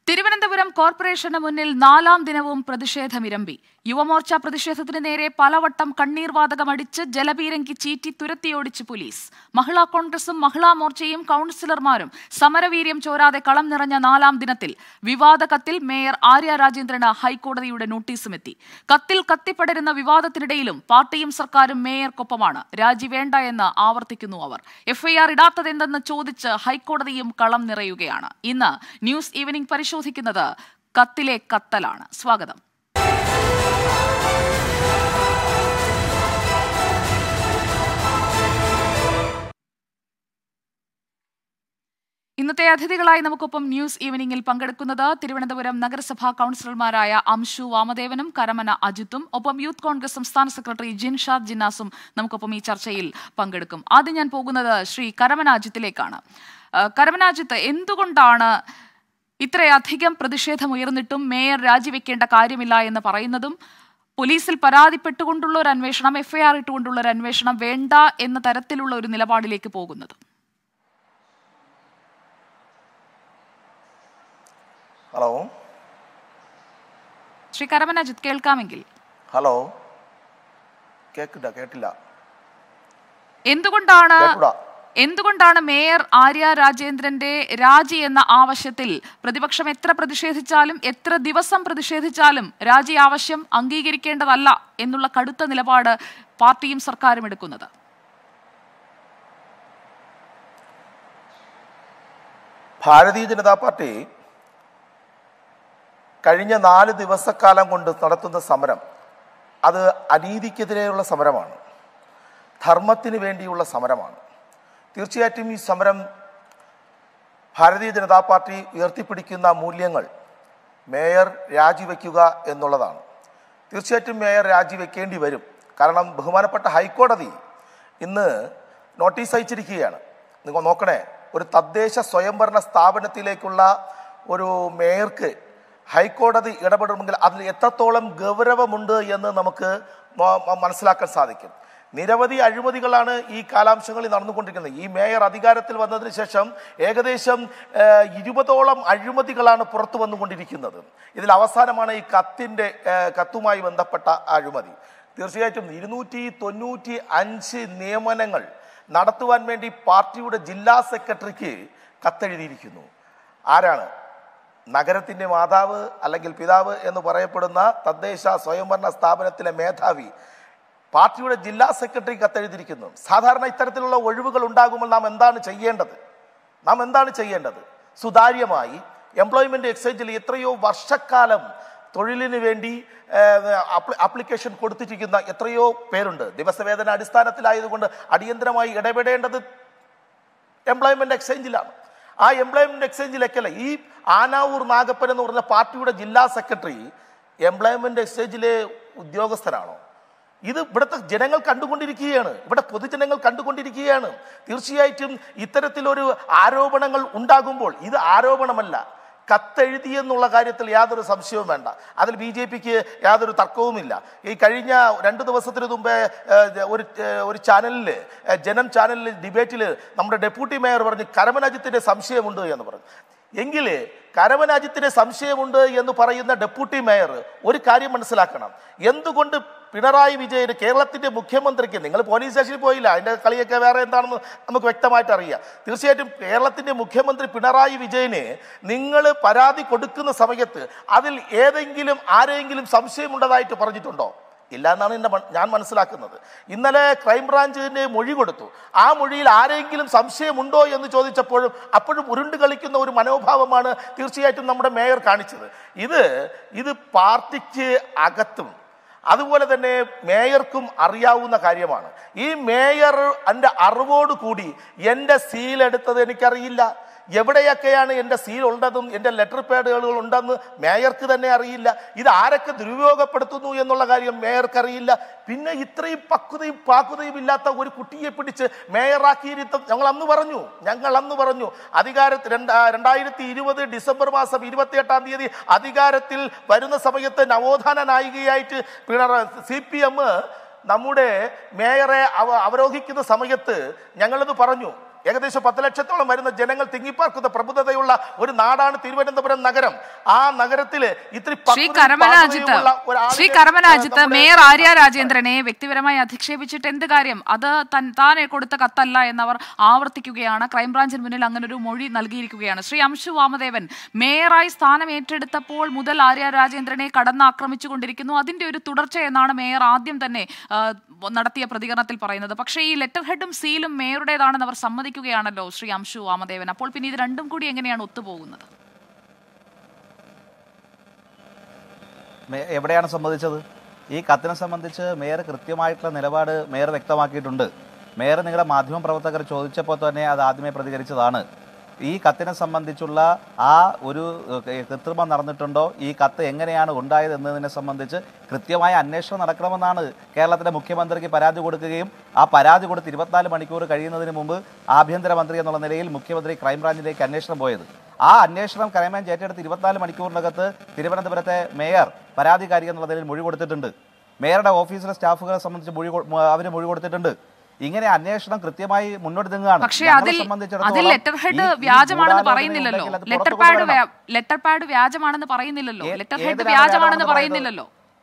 Thiruvananthapuram corporation മുന്നിൽ നാലാം ദിനവും പ്രതിഷേധമിരമ്പി യുവമോർച്ച പ്രതിഷേധത്തിന് നേരെ പലവട്ടം കണ്ണീർ വാതകമടിച്ച് ജലപീരങ്കി ചീറ്റി തുരത്തിയോടിച്ച് പോലീസ് മഹിളാ കോൺഗ്രസും മഹിളാ മോർച്ചയും കൌൺസിലർമാരും സമരവീര്യം ചോരാതെ കളം നിറഞ്ഞ നാലാം ദിനത്തിൽ വിവാദ കത്തിൽ മേയർ ആര്യ രാജേന്ദ്രന് ഹൈക്കോടതിയുടെ നോട്ടീസുമെത്തി കത്തിൽ കത്തിപ്പടരുന്ന വിവാദത്തിനിടയിലും പാർട്ടിയും സർക്കാരും മേയർക്കൊപ്പമാണ് രാജി വേണ്ട എന്ന് ആവർത്തിക്കുന്നു അവർ എഫ്ഐആർ ഇടാത്തതെന്തെന്ന് ചോദിച്ച് ഹൈക്കോടതിയും കളം നിറയുകയാണ് ഇന്ന് ന്യൂസ് ഈവനിംഗ് പരിശോധിക്കുന്നത് കത്തിലെ കത്തലാണ് സ്വാഗതം ഇന്നത്തെ അതിഥികളായി നമുക്കൊപ്പം ന്യൂസ് ഈവനിംഗിൽ പങ്കെടുക്കുന്നത് തിരുവനന്തപുരം നഗരസഭാ കൌൺസിലർമാരായ അംശു വാമദേവനും കരമന അജിത്തും ഒപ്പം യൂത്ത് കോൺഗ്രസ് സംസ്ഥാന സെക്രട്ടറി ജിൻഷാദ് ജിന്നാസും നമുക്കൊപ്പം ഈ ചർച്ചയിൽ പങ്കെടുക്കും ആദ്യം ഞാൻ പോകുന്നത് ശ്രീ കരമന അജിത്തിലേക്കാണ് ആ, കരമന അജിത്ത് എന്തുകൊണ്ടാണ് ഇത്രയധികം പ്രതിഷേധമുയർന്നിട്ടും മേയർ രാജിവെക്കേണ്ട കാര്യമില്ല എന്ന് പറയുന്നതും പോലീസിൽ പരാതിപ്പെട്ടുകൊണ്ടുള്ള ഒരു അന്വേഷണം എഫ്ഐആർ ഇട്ടുകൊണ്ടുള്ള ഒരു അന്വേഷണം വേണ്ട എന്ന തരത്തിലുള്ള ഒരു നിലപാടിലേക്ക് പോകുന്നതും ഹലോ ശ്രീ കരമന അജിത്ത് കേൾക്കാമെങ്കിൽ ഹലോ കേക്കില്ല കേട്ടില്ല എന്തുകൊണ്ടാണ് കേട്ടൂടാ എന്തുകൊണ്ടാണ് മേയർ ആര്യ രാജേന്ദ്രന്റെ രാജി എന്ന ആവശ്യത്തിൽ പ്രതിപക്ഷം എത്ര പ്രതിഷേധിച്ചാലും എത്ര ദിവസം പ്രതിഷേധിച്ചാലും രാജി ആവശ്യം അംഗീകരിക്കേണ്ടതല്ല എന്നുള്ള കടുത്ത നിലപാട് പാർട്ടിയും സർക്കാരും എടുക്കുന്നത് ഭാരതീയ ജനതാ പാർട്ടി കഴിഞ്ഞ നാല് ദിവസക്കാലം കൊണ്ട് നടത്തുന്ന സമരം അത് അനീതിക്കെതിരെയുള്ള സമരമാണ് ധർമ്മത്തിന് വേണ്ടിയുള്ള സമരമാണ് തീർച്ചയായിട്ടും ഈ സമരം ഭാരതീയ ജനതാ പാർട്ടി ഉയർത്തിപ്പിടിക്കുന്ന മൂല്യങ്ങൾ മേയർ രാജിവെക്കുക എന്നുള്ളതാണ് തീർച്ചയായിട്ടും മേയർ രാജിവെക്കേണ്ടി വരും കാരണം ബഹുമാനപ്പെട്ട ഹൈക്കോടതി ഇന്ന് നോട്ടീസ് അയച്ചിരിക്കുകയാണ് നിങ്ങൾ നോക്കണേ ഒരു തദ്ദേശ സ്വയംഭരണ സ്ഥാപനത്തിലേക്കുള്ള ഒരു മേയർക്ക് ഹൈക്കോടതി ഇടപെടുമെങ്കിൽ അതിൽ എത്രത്തോളം ഗൗരവമുണ്ട് എന്ന് നമുക്ക് മ- മ- മനസ്സിലാക്കാൻ സാധിക്കും നിരവധി അഴിമതികളാണ് ഈ കാലാംശങ്ങളിൽ നടന്നുകൊണ്ടിരിക്കുന്നത് ഈ മേയർ അധികാരത്തിൽ വന്നതിന് ശേഷം ഏകദേശം ഏഹ്, ഇരുപതോളം അഴിമതികളാണ് പുറത്തു വന്നുകൊണ്ടിരിക്കുന്നത് ഇതിൽ അവസാനമാണ് ഈ കത്തിൻ്റെ ഏഹ്, കത്തുമായി ബന്ധപ്പെട്ട അഴിമതി തീർച്ചയായിട്ടും ഇരുന്നൂറ്റി തൊണ്ണൂറ്റി അഞ്ച് നിയമനങ്ങൾ നടത്തുവാൻ വേണ്ടി പാർട്ടിയുടെ ജില്ലാ സെക്രട്ടറിക്ക് കത്തെഴുതിയിരിക്കുന്നു ആരാണ് നഗരത്തിന്റെ മാതാവ് അല്ലെങ്കിൽ പിതാവ് എന്ന് പറയപ്പെടുന്ന തദ്ദേശ സ്വയംഭരണ സ്ഥാപനത്തിലെ മേധാവി പാർട്ടിയുടെ ജില്ലാ സെക്രട്ടറി കത്തെഴുതിയിരിക്കുന്നു സാധാരണ ഇത്തരത്തിലുള്ള ഒഴിവുകൾ ഉണ്ടാകുമ്പോൾ നാം എന്താണ് ചെയ്യേണ്ടത് നാം എന്താണ് ചെയ്യേണ്ടത് സുതാര്യമായി എംപ്ലോയ്മെന്റ് എക്സ്ചേഞ്ചിൽ എത്രയോ വർഷക്കാലം തൊഴിലിന് വേണ്ടി ആപ്ലിക്കേഷൻ കൊടുത്തിരിക്കുന്ന എത്രയോ പേരുണ്ട് ദിവസവേതന അടിസ്ഥാനത്തിലായതുകൊണ്ട് അടിയന്തരമായി ഇടപെടേണ്ടത് എംപ്ലോയ്മെന്റ് എക്സ്ചേഞ്ചിലാണ് ആ എംപ്ലോയ്മെന്റ് എക്സ്ചേഞ്ചിലേക്കല്ല ഈ ആനാവൂർ നാഗപ്പൻ എന്ന് പറഞ്ഞ പാർട്ടിയുടെ ജില്ലാ സെക്രട്ടറി എംപ്ലോയ്മെന്റ് എക്സ്ചേഞ്ചിലെ ഉദ്യോഗസ്ഥനാണോ ഇത് ഇവിടുത്തെ ജനങ്ങൾ കണ്ടുകൊണ്ടിരിക്കുകയാണ് ഇവിടെ പൊതുജനങ്ങൾ കണ്ടുകൊണ്ടിരിക്കുകയാണ് തീർച്ചയായിട്ടും ഇത്തരത്തിലൊരു ആരോപണങ്ങൾ ഉണ്ടാകുമ്പോൾ ഇത് ആരോപണമല്ല കത്തെഴുതി എന്നുള്ള കാര്യത്തിൽ യാതൊരു സംശയവും വേണ്ട അതിൽ ബി ജെ പിക്ക് യാതൊരു തർക്കവുമില്ല ഈ കഴിഞ്ഞ രണ്ട് ദിവസത്തിന് മുമ്പേ ഏഹ്, ഒരു ഏഹ്, ഒരു ചാനലിൽ ഏഹ്, ജനം ചാനലിൽ ഡിബേറ്റിൽ നമ്മുടെ ഡെപ്യൂട്ടി മേയർ പറഞ്ഞ് കരമനജിത്തിന്റെ സംശയമുണ്ട് എന്ന് പറഞ്ഞു എങ്കിൽ കരമനാജിത്തിന് സംശയമുണ്ട് എന്ന് പറയുന്ന ഡെപ്യൂട്ടി മേയർ ഒരു കാര്യം മനസ്സിലാക്കണം എന്തുകൊണ്ട് പിണറായി വിജയന് കേരളത്തിന്റെ മുഖ്യമന്ത്രിക്ക് നിങ്ങൾ പോലീസ് സ്റ്റേഷനിൽ പോയില്ല അതിന്റെ കളിയൊക്കെ വേറെ എന്താണെന്ന് നമുക്ക് വ്യക്തമായിട്ട് അറിയാം തീർച്ചയായിട്ടും കേരളത്തിന്റെ മുഖ്യമന്ത്രി പിണറായി വിജയന് നിങ്ങൾ പരാതി കൊടുക്കുന്ന സമയത്ത് അതിൽ ഏതെങ്കിലും ആരെങ്കിലും സംശയമുണ്ടതായിട്ട് പറഞ്ഞിട്ടുണ്ടോ ഇല്ല എന്നാണ് എൻ്റെ മൻ- ഞാൻ മനസ്സിലാക്കുന്നത് ഇന്നലെ ക്രൈംബ്രാഞ്ചിന് മൊഴി കൊടുത്തു ആ മൊഴിയിൽ ആരെങ്കിലും സംശയമുണ്ടോ എന്ന് ചോദിച്ചപ്പോഴും അപ്പോഴും ഉരുണ്ട് കളിക്കുന്ന ഒരു മനോഭാവമാണ് തീർച്ചയായിട്ടും നമ്മുടെ മേയർ കാണിച്ചത് ഇത് ഇത് പാർട്ടിക്ക് അകത്തും അതുപോലെ തന്നെ മേയർക്കും അറിയാവുന്ന കാര്യമാണ് ഈ മേയർ എൻ്റെ അറിവോട് കൂടി എൻ്റെ സീൽ എടുത്തത് എനിക്കറിയില്ല എവിടെയൊക്കെയാണ് എൻ്റെ സീൽ ഉള്ളതും എൻ്റെ ലെറ്റർ പാഡുകൾ ഉണ്ടെന്ന് മേയർക്ക് തന്നെ അറിയില്ല ഇത് ആരൊക്കെ ദുരുപയോഗപ്പെടുത്തുന്നു എന്നുള്ള കാര്യം മേയർക്ക് അറിയില്ല പിന്നെ ഇത്രയും പക്വതയും പാക്വതയും ഇല്ലാത്ത ഒരു കുട്ടിയെ പിടിച്ച് മേയറാക്കിയിരുത്തും ഞങ്ങൾ അന്ന് പറഞ്ഞു ഞങ്ങൾ അന്ന് പറഞ്ഞു അധികാരത്തിൽ രണ്ടാ രണ്ടായിരത്തി ഇരുപത് ഡിസംബർ മാസം ഇരുപത്തി എട്ടാം തീയതി അധികാരത്തിൽ വരുന്ന സമയത്ത് നവോത്ഥാന നായികയായിട്ട് പിണറായി സി പി എം നമ്മുടെ മേയറെ അവ അവരോഹിക്കുന്ന സമയത്ത് ഞങ്ങളത് പറഞ്ഞു ഏകദേശം പത്ത് ലക്ഷത്തോളം വരുന്ന ജനങ്ങൾ തിങ്ങിപ്പാർക്കുന്ന പ്രബുദ്ധതയുള്ള ഒരു നാടാണ് തിരുവനന്തപുരം നഗരം ആ നഗരത്തില് ഇത്തിരി ശ്രീ പക്വതയും കരമനാജിത്ത് പാകതയുമുള്ള ഒരാളിനെ, ശ്രീ കരമനാജിത്ത് നമ്മുടെ, മേയർ ആര്യ രാജേന്ദ്രനെ വ്യക്തിപരമായി അധിക്ഷേപിച്ചിട്ട് എന്ത് കാര്യം അത് തൻ- താൻ കൊടുത്ത കത്തല്ല എന്നവർ ആവർത്തിക്കുകയാണ് ക്രൈംബ്രാഞ്ചിന് മുന്നിൽ അങ്ങനെ ഒരു മൊഴി നൽകിയിരിക്കുകയാണ് ശ്രീ അംശു വാമദേവൻ മേയറായി സ്ഥാനം ഏറ്റെടുത്തപ്പോൾ മുതൽ ആര്യ രാജേന്ദ്രനെ കടന്നാക്രമിച്ചുകൊണ്ടിരിക്കുന്നു അതിന്റെ ഒരു തുടർച്ച എന്നാണ് മേയർ ആദ്യം തന്നെ ആ, നടത്തിയ പ്രതികരണത്തിൽ പറയുന്നത് പക്ഷേ ഈ ലെറ്റർ ഹെഡും സീലും മേയറുടേതാണെന്ന് അവർ സമ്മതിക്കുകയാണല്ലോ ശ്രീ അംശു വാമദേവൻ അപ്പോൾ പിന്നെ ഇത് രണ്ടും കൂടി എങ്ങനെയാണ് ഒത്തുപോകുന്നത് മേ- എവിടെയാണ് സംബന്ധിച്ചത് ഈ കത്തിനെ സംബന്ധിച്ച് മേയർ കൃത്യമായിട്ടുള്ള നിലപാട് മേയർ വ്യക്തമാക്കിയിട്ടുണ്ട് മേയർ നിങ്ങളുടെ മാധ്യമ പ്രവർത്തകർ ചോദിച്ചപ്പോൾ തന്നെ അത് ആദ്യമേ പ്രതികരിച്ചതാണ് ഈ കത്തിനെ സംബന്ധിച്ചുള്ള ആ ഒരു ഏഹ്, കൃത്രിമം നടന്നിട്ടുണ്ടോ ഈ കത്ത് എങ്ങനെയാണ് ഉണ്ടായത് എന്നതിനെ സംബന്ധിച്ച് കൃത്യമായ അന്വേഷണം നടക്കണമെന്നാണ് കേരളത്തിലെ മുഖ്യമന്ത്രിക്ക് പരാതി കൊടുക്കുകയും ആ പരാതി കൊടുത്ത് ഇരുപത്തിനാല് മണിക്കൂർ കഴിയുന്നതിന് മുമ്പ് ആഭ്യന്തരമന്ത്രി എന്നുള്ള നിലയിൽ മുഖ്യമന്ത്രി ക്രൈംബ്രാഞ്ചിലേക്ക് അന്വേഷണം പോയത് ആ അന്വേഷണം ക്രൈംബ്രാഞ്ച് ഏറ്റെടുത്ത് ഇരുപത്തിനാല് മണിക്കൂറിനകത്ത് തിരുവനന്തപുരത്തെ മേയർ പരാതിക്കാരി എന്നുള്ള നിലയിൽ മൊഴി കൊടുത്തിട്ടുണ്ട് മേയറുടെ ഓഫീസിലെ സ്റ്റാഫുകളെ സംബന്ധിച്ച് മൊഴി അവർ മൊഴി കൊടുത്തിട്ടുണ്ട് ഇങ്ങനെ അന്വേഷണം കൃത്യമായി മുന്നോട്ട് നീങ്ങുകയാണ് പക്ഷേ ഞങ്ങളെ അതിൽ സംബന്ധിച്ചിടത്തോളം അതിൽ ലെറ്റർ ഹെഡ് ഈ- ഈ വ്യാജമാണെന്ന് ഗൂഢാലോചന പറയുന്നില്ലല്ലോ ഉണ്ടെങ്കിൽ അത് ലെറ്റർ പുറത്ത് പാഡ് കൊണ്ടുവരണം. ലെറ്റർ പാഡ് വ്യാജമാണെന്ന് പറയുന്നില്ലല്ലോ ഏ- ലെറ്റർ ഹെഡ് ഏതിനാണ് വ്യാജമാണെന്ന് വ്യാജമാണെന്ന് പറയുന്നില്ലല്ലോ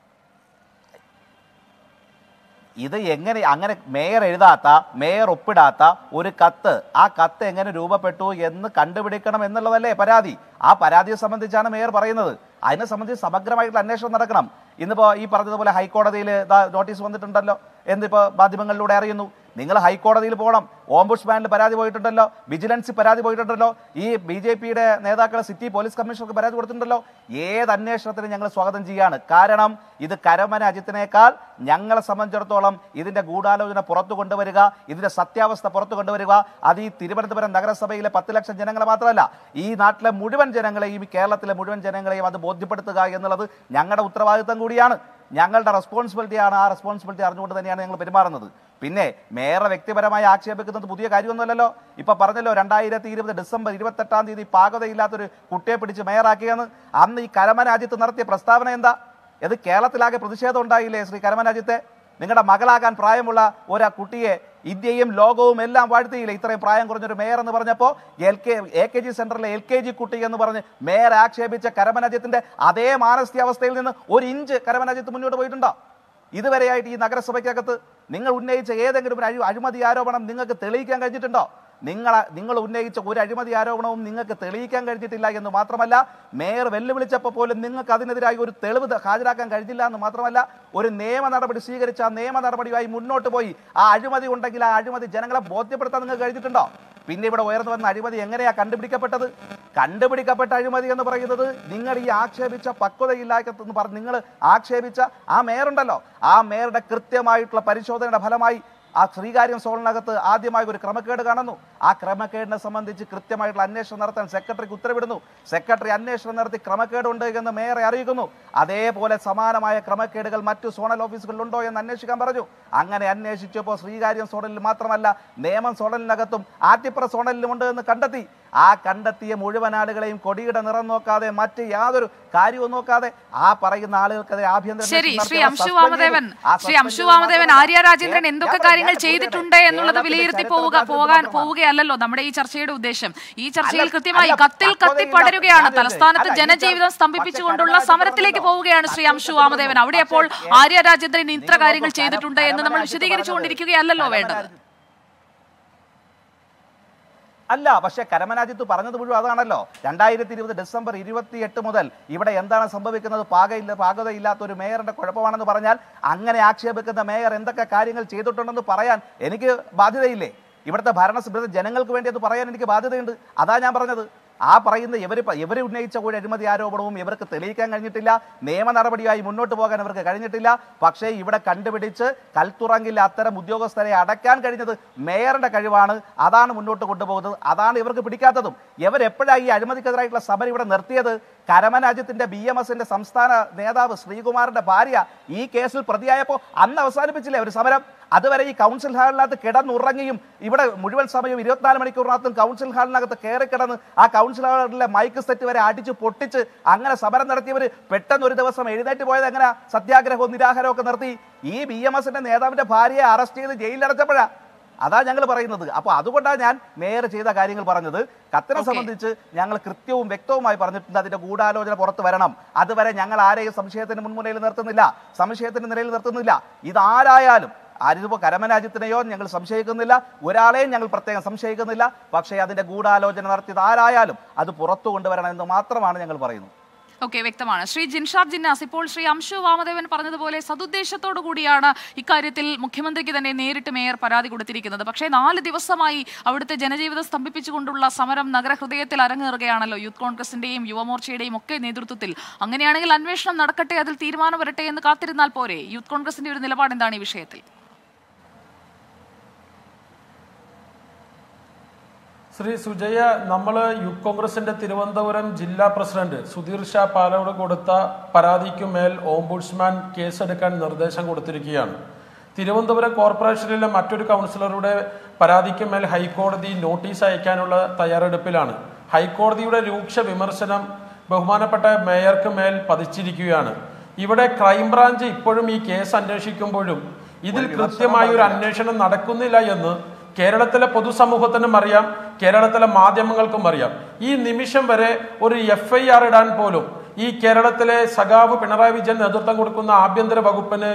ഇത് എങ്ങനെ അങ്ങനെ മേയർ എഴുതാത്ത മേയർ ഒപ്പിടാത്ത ഒരു കത്ത് ആ കത്ത് എങ്ങനെ രൂപപ്പെട്ടു എന്ന് കണ്ടുപിടിക്കണം എന്നുള്ളതല്ലേ പരാതി ആ പരാതിയെ സംബന്ധിച്ചാണ് മേയർ പറയുന്നത് അതിനെ സംബന്ധിച്ച് സമഗ്രമായിട്ടുള്ള അന്വേഷണം നടക്കണം ഇന്നിപ്പോ ഈ പറഞ്ഞതുപോലെ ഹൈക്കോടതിയിൽ നോട്ടീസ് വന്നിട്ടുണ്ടല്ലോ എന്നിപ്പോ മാധ്യമങ്ങളിലൂടെ അറിയുന്നു നിങ്ങൾ ഹൈക്കോടതിയിൽ പോകണം ഓംബുഡ്സ്മാനിൽ പരാതി പോയിട്ടുണ്ടല്ലോ വിജിലൻസിൽ പരാതി പോയിട്ടുണ്ടല്ലോ ഈ ബി ജെ പിയുടെ നേതാക്കൾ സിറ്റി പോലീസ് കമ്മീഷണർക്ക് പരാതി കൊടുത്തിട്ടുണ്ടല്ലോ ഏത് അന്വേഷണത്തിനും ഞങ്ങൾ സ്വാഗതം ചെയ്യാണ് കാരണം ഇത് കരമന അജിത്തിനേക്കാൾ ഞങ്ങളെ സംബന്ധിച്ചിടത്തോളം ഇതിന്റെ ഗൂഢാലോചന പുറത്തു കൊണ്ടുവരിക ഇതിന്റെ സത്യാവസ്ഥ പുറത്തു കൊണ്ടുവരിക അത് ഈ തിരുവനന്തപുരം നഗരസഭയിലെ പത്ത് ലക്ഷം ജനങ്ങളെ മാത്രമല്ല ഈ നാട്ടിലെ മുഴുവൻ ജനങ്ങളെയും ഈ കേരളത്തിലെ മുഴുവൻ ജനങ്ങളെയും അത് ബോധ്യപ്പെടുത്തുക എന്നുള്ളത് ഞങ്ങളുടെ ഉത്തരവാദിത്തം കൂടിയാണ് ഞങ്ങളുടെ റെസ്പോൺസിബിലിറ്റിയാണ് ആ റെസ്പോൺസിബിലിറ്റി അറിഞ്ഞുകൊണ്ട് തന്നെയാണ് ഞങ്ങൾ പെരുമാറുന്നത് പിന്നെ മേയറെ വ്യക്തിപരമായി ആക്ഷേപിക്കുന്നത് പുതിയ കാര്യമൊന്നുമല്ലല്ലോ ഇപ്പൊ പറഞ്ഞല്ലോ രണ്ടായിരത്തി ഇരുപത് ഡിസംബർ ഇരുപത്തെട്ടാം തീയതി പാകതയില്ലാത്തൊരു കുട്ടിയെ പിടിച്ച് മേയറാക്കിയെന്ന് അന്ന് ഈ കരമനാജിത്ത് നടത്തിയ പ്രസ്താവന എന്താ ഇത് കേരളത്തിലാകെ പ്രതിഷേധം ഉണ്ടായില്ലേ ശ്രീ കരമനാജിത്തെ നിങ്ങളുടെ മകളാകാൻ പ്രായമുള്ള ഒരു കുട്ടിയെ ഇന്ത്യയും ലോകവും എല്ലാം വാഴ്ത്തിയില്ലേ ഇത്രയും പ്രായം കുറഞ്ഞൊരു മേയർ എന്ന് പറഞ്ഞപ്പോൾ L K A K G സെന്ററിലെ എൽ കെ ജി കുട്ടി എന്ന് പറഞ്ഞ് മേയർ ആക്ഷേപിച്ച കരമനജിത്തിന്റെ അതേ മാനസികാവസ്ഥയിൽ നിന്ന് ഒരു ഇഞ്ച് കരമനജിത്ത് മുന്നോട്ട് പോയിട്ടുണ്ടോ ഇതുവരെയായിട്ട് ഈ നഗരസഭയ്ക്കകത്ത് നിങ്ങൾ ഉന്നയിച്ച ഏതെങ്കിലും ഒരു അഴി- അഴിമതി ആരോപണം നിങ്ങൾക്ക് തെളിയിക്കാൻ കഴിഞ്ഞിട്ടുണ്ടോ നിങ്ങൾ നിങ്ങൾ ഉന്നയിച്ച ഒരു അഴിമതി ആരോപണവും നിങ്ങൾക്ക് തെളിയിക്കാൻ കഴിഞ്ഞിട്ടില്ല എന്ന് മാത്രമല്ല മേയർ വെല്ലുവിളിച്ചപ്പോൾ പോലും നിങ്ങൾക്ക് അതിനെതിരായി ഒരു തെളിവ് ത- ഹാജരാക്കാൻ കഴിഞ്ഞില്ല എന്ന് മാത്രമല്ല ഒരു നിയമ നടപടി സ്വീകരിച്ച ആ നിയമ നടപടിയുമായി മുന്നോട്ട് പോയി ആ അഴിമതി ഉണ്ടെങ്കിൽ ആ അഴിമതി ജനങ്ങളെ ബോധ്യപ്പെടുത്താൻ നിങ്ങൾക്ക് കഴിഞ്ഞിട്ടുണ്ടോ പിന്നെ ഇവിടെ ഉയർന്നു വന്ന അഴിമതി എങ്ങനെയാ കണ്ടുപിടിക്കപ്പെട്ടത് കണ്ടുപിടിക്കപ്പെട്ട അഴിമതി എന്ന് പറയുന്നത് നിങ്ങൾ ഈ ആക്ഷേപിച്ച പക്വതയില്ലാത്തെന്ന് പറഞ്ഞ് നിങ്ങൾ ആക്ഷേപിച്ച ആ മേയറുണ്ടല്ലോ ആ മേയറുടെ കൃത്യമായിട്ടുള്ള പരിശോധനയുടെ ഫലമായി ആ ശ്രീകാര്യം സോളിനകത്ത് ആദ്യമായി ഒരു ക്രമക്കേട് കാണുന്നു ആ ക്രമക്കേടിനെ സംബന്ധിച്ച് കൃത്യമായിട്ടുള്ള അന്വേഷണം നടത്താൻ സെക്രട്ടറിക്ക് ഉത്തരവിടുന്നു സെക്രട്ടറി അന്വേഷണം നടത്തി ക്രമക്കേടുണ്ട് എന്ന് മേയറെ അറിയിക്കുന്നു അതേപോലെ സമാനമായ ക്രമക്കേടുകൾ മറ്റു സോണൽ ഓഫീസുകളിലുണ്ടോ എന്ന് അന്വേഷിക്കാൻ പറഞ്ഞു അങ്ങനെ അന്വേഷിച്ചപ്പോൾ ശ്രീകാര്യം സോണലിൽ മാത്രമല്ല നേമം സോണലിനകത്തും ആറ്റിപ്പുറ സോണലിലും ഉണ്ട് എന്ന് കണ്ടെത്തി ആ കണ്ടെത്തിയ മുഴുവൻ ആളുകളെയും കൊടിയുടെ നിറം നോക്കാതെ മറ്റ് യാതൊരു കാര്യവും നോക്കാതെ ആ പറയുന്ന ആളുകൾക്കെതിരെ ആഭ്യന്തര ശരി അന്വേഷണം ശ്രീ നടത്തി അവർ അംശു suspend വാമദേവൻ ചെയ്തു. ആ ശ്രീ suspend അംശു ചെയ്തത് വാമദേവൻ മാത്രമല്ല, ആര്യ രാജേന്ദ്രൻ കേ- എന്തൊക്കെ ഞാൻ കാര്യങ്ങൾ പറയാം, ചെയ്തിട്ടുണ്ട് കേരളത്തിന്റെ എന്നുള്ളത് വിലയിരുത്തി ചരിത്രം പോവുക കാണിച്ചത് പോകാൻ മാത്രമാണ്. പോവുകയല്ലല്ലോ നമ്മുടെ ഈ ചർച്ചയുടെ ഉദ്ദേശം ഈ ചർച്ചയിൽ അല്ല, കൃത്യമായി അല്ല, കത്തിൽ പക്വതയില്ല. കത്തിപ്പടരുകയാണ് ഞാൻ തലസ്ഥാനത്ത് അല്ല, ഈ ജനജീവിതം ചർച്ച- സ്തംഭിപ്പിച്ചുകൊണ്ടുള്ള പക്ഷേ സമരത്തിലേക്ക് കരമന പോവുകയാണ് ശ്രീ രാജേന്ദ്രൻ അംശു വാമദേവൻ അവിടെ അപ്പോൾ പക്ഷേ ആര്യ രാജേന്ദ്രൻ ഇത്ര നിങ്ങൾ കാര്യങ്ങൾ നോക്കൂ, ചെയ്തിട്ടുണ്ട് കരമന എന്ന് നമ്മൾ രാജേന്ദ്രൻ വിശദീകരിച്ചുകൊണ്ടിരിക്കുകയല്ലല്ലോ കരമന വേണ്ടത് രാജേന്ദ്രൻ അല്ല പക്ഷെ കരമനാജിത്ത് പറഞ്ഞത് മുഴുവൻ അതാണല്ലോ രണ്ടായിരത്തി ഇരുപത് ഡിസംബർ ഇരുപത്തി എട്ട് മുതൽ ഇവിടെ എന്താണ് സംഭവിക്കുന്നത് പാകയില്ല പാകതയില്ലാത്ത ഒരു മേയറിന്റെ കുഴപ്പമാണെന്ന് പറഞ്ഞാൽ അങ്ങനെ ആക്ഷേപിക്കുന്ന മേയർ എന്തൊക്കെ കാര്യങ്ങൾ ചെയ്തിട്ടുണ്ടെന്ന് പറയാൻ എനിക്ക് ബാധ്യതയില്ലേ ഇവിടുത്തെ ഭരണ ഇവിടുത്തെ ജനങ്ങൾക്ക് വേണ്ടി അത് പറയാൻ എനിക്ക് ബാധ്യതയുണ്ട് അതാ ഞാൻ പറഞ്ഞത് ആ പറയുന്ന ഇവർ ഇവർ ഉന്നയിച്ച ഒരു അഴിമതി ആരോപണവും ഇവർക്ക് തെളിയിക്കാൻ കഴിഞ്ഞിട്ടില്ല നിയമ നടപടിയായി മുന്നോട്ട് പോകാൻ ഇവർക്ക് കഴിഞ്ഞിട്ടില്ല പക്ഷേ ഇവിടെ കണ്ടുപിടിച്ച് കൽത്തുറങ്കിൽ അത്തരം ഉദ്യോഗസ്ഥരെ അടയ്ക്കാൻ കഴിഞ്ഞത് മേയറുടെ കഴിവാണ് അതാണ് മുന്നോട്ട് കൊണ്ടുപോകുന്നത് അതാണ് ഇവർക്ക് പിടിക്കാത്തതും ഇവരെപ്പോഴാണ് ഈ അഴിമതിക്കെതിരായിട്ടുള്ള സമരം ഇവിടെ നിർത്തിയത് കരമനാജ്യത്തിന്റെ ബി എം എസിന്റെ സംസ്ഥാന നേതാവ് ശ്രീകുമാറിന്റെ ഭാര്യ ഈ കേസിൽ പ്രതിയായപ്പോൾ അന്ന് അവസാനിപ്പിച്ചില്ലേ ഒരു സമരം അതുവരെ ഈ കൗൺസിൽ ഹാളിനകത്ത് കിടന്നുറങ്ങിയും ഇവിടെ മുഴുവൻ സമയവും ഇരുപത്തിനാല് മണിക്കൂറിനകത്തും കൗൺസിൽ ഹാളിനകത്ത് കയറി കിടന്ന് ആ കൗൺസിൽ ഹാളിലെ മൈക്ക് സെറ്റ് വരെ അടിച്ച് പൊട്ടിച്ച് അങ്ങനെ സമരം നടത്തിയവർ പെട്ടെന്ന് ഒരു ദിവസം എഴുന്നേറ്റ് പോയത് എങ്ങനെ സത്യാഗ്രഹവും നിരാഹാരവും ഒക്കെ നിർത്തി ഈ ബി എം എസിന്റെ നേതാവിന്റെ ഭാര്യയെ അറസ്റ്റ് ചെയ്ത് ജയിലിലടച്ചപ്പോഴാ അതാ ഞങ്ങൾ പറയുന്നത് അപ്പോൾ അതുകൊണ്ടാണ് ഞാൻ മേയർ ചെയ്ത കാര്യങ്ങൾ പറഞ്ഞത് കത്തിനെ Okay. സംബന്ധിച്ച് ഞങ്ങൾ കൃത്യവും വ്യക്തവുമായി പറഞ്ഞിട്ടുണ്ട് അതിന്റെ ഗൂഢാലോചന പുറത്തു വരണം അതുവരെ ഞങ്ങൾ ആരെയും സംശയത്തിന് മുൻമുനയിൽ നിർത്തുന്നില്ല സംശയത്തിന്റെ നിലയിൽ നിർത്തുന്നില്ല ഇതാരായാലും ആരിതിപ്പോ കരമരാജ്യത്തിനെയോ ഞങ്ങൾ സംശയിക്കുന്നില്ല ഒരാളെയും ഞങ്ങൾ പ്രത്യേകം സംശയിക്കുന്നില്ല പക്ഷേ അതിന്റെ ഗൂഢാലോചന നടത്തിയത് ആരായാലും അത് പുറത്തു കൊണ്ടുവരണം എന്ന് മാത്രമാണ് ഞങ്ങൾ പറയുന്നത് ഓക്കെ വ്യക്തമാണ് ശ്രീ ജിൻഷാദ് ജിന്നാസ് ഇപ്പോൾ ശ്രീ അംശു വാമദേവൻ പറഞ്ഞതുപോലെ സതുദ്ദേശത്തോടു കൂടിയാണ് ഇക്കാര്യത്തിൽ മുഖ്യമന്ത്രിക്ക് തന്നെ നേരിട്ട് മേയർ പരാതി കൊടുത്തിരിക്കുന്നത് പക്ഷേ നാല് ദിവസമായി അവിടുത്തെ ജനജീവിതം സ്തംഭിപ്പിച്ചുകൊണ്ടുള്ള സമരം നഗരഹൃദയത്തിൽ അരങ്ങേറുകയാണല്ലോ യൂത്ത് കോൺഗ്രസിന്റെയും യുവമോർച്ചയുടെയും ഒക്കെ നേതൃത്വത്തിൽ അങ്ങനെയാണെങ്കിൽ അന്വേഷണം നടക്കട്ടെ അതിൽ തീരുമാനം വരട്ടെ എന്ന് കാത്തിരുന്നാൽ പോരെ യൂത്ത് കോൺഗ്രസിന്റെ ഒരു നിലപാട് എന്താണ് ഈ വിഷയത്തിൽ ശ്രീ സുജയ നമ്മൾ യൂത്ത് കോൺഗ്രസിന്റെ തിരുവനന്തപുരം ജില്ലാ പ്രസിഡന്റ് സുധീർ ഷാ പാലോട് കൊടുത്ത പരാതിക്ക് മേൽ ഓംബുഡ്സ്മാൻ കേസെടുക്കാൻ നിർദ്ദേശം കൊടുത്തിരിക്കുകയാണ് തിരുവനന്തപുരം കോർപ്പറേഷനിലെ മറ്റൊരു കൗൺസിലറുടെ പരാതിക്ക് മേൽ ഹൈക്കോടതി നോട്ടീസ് അയക്കാനുള്ള തയ്യാറെടുപ്പിലാണ് ഹൈക്കോടതിയുടെ രൂക്ഷ വിമർശനം ബഹുമാനപ്പെട്ട മേയർക്ക് മേൽ പതിച്ചിരിക്കുകയാണ് ഇവിടെ ക്രൈംബ്രാഞ്ച് ഇപ്പോഴും ഈ കേസ് അന്വേഷിക്കുമ്പോഴും ഇതിൽ കൃത്യമായ ഒരു അന്വേഷണം നടക്കുന്നില്ല എന്ന് കേരളത്തിലെ പൊതുസമൂഹത്തിനും അറിയാം കേരളത്തിലെ മാധ്യമങ്ങൾക്കും അറിയാം ഈ നിമിഷം വരെ ഒരു എഫ് ഐ ആർ ഇടാൻ പോലും ഈ കേരളത്തിലെ സഖാവ് പിണറായി വിജയൻ നേതൃത്വം കൊടുക്കുന്ന ആഭ്യന്തര വകുപ്പിന്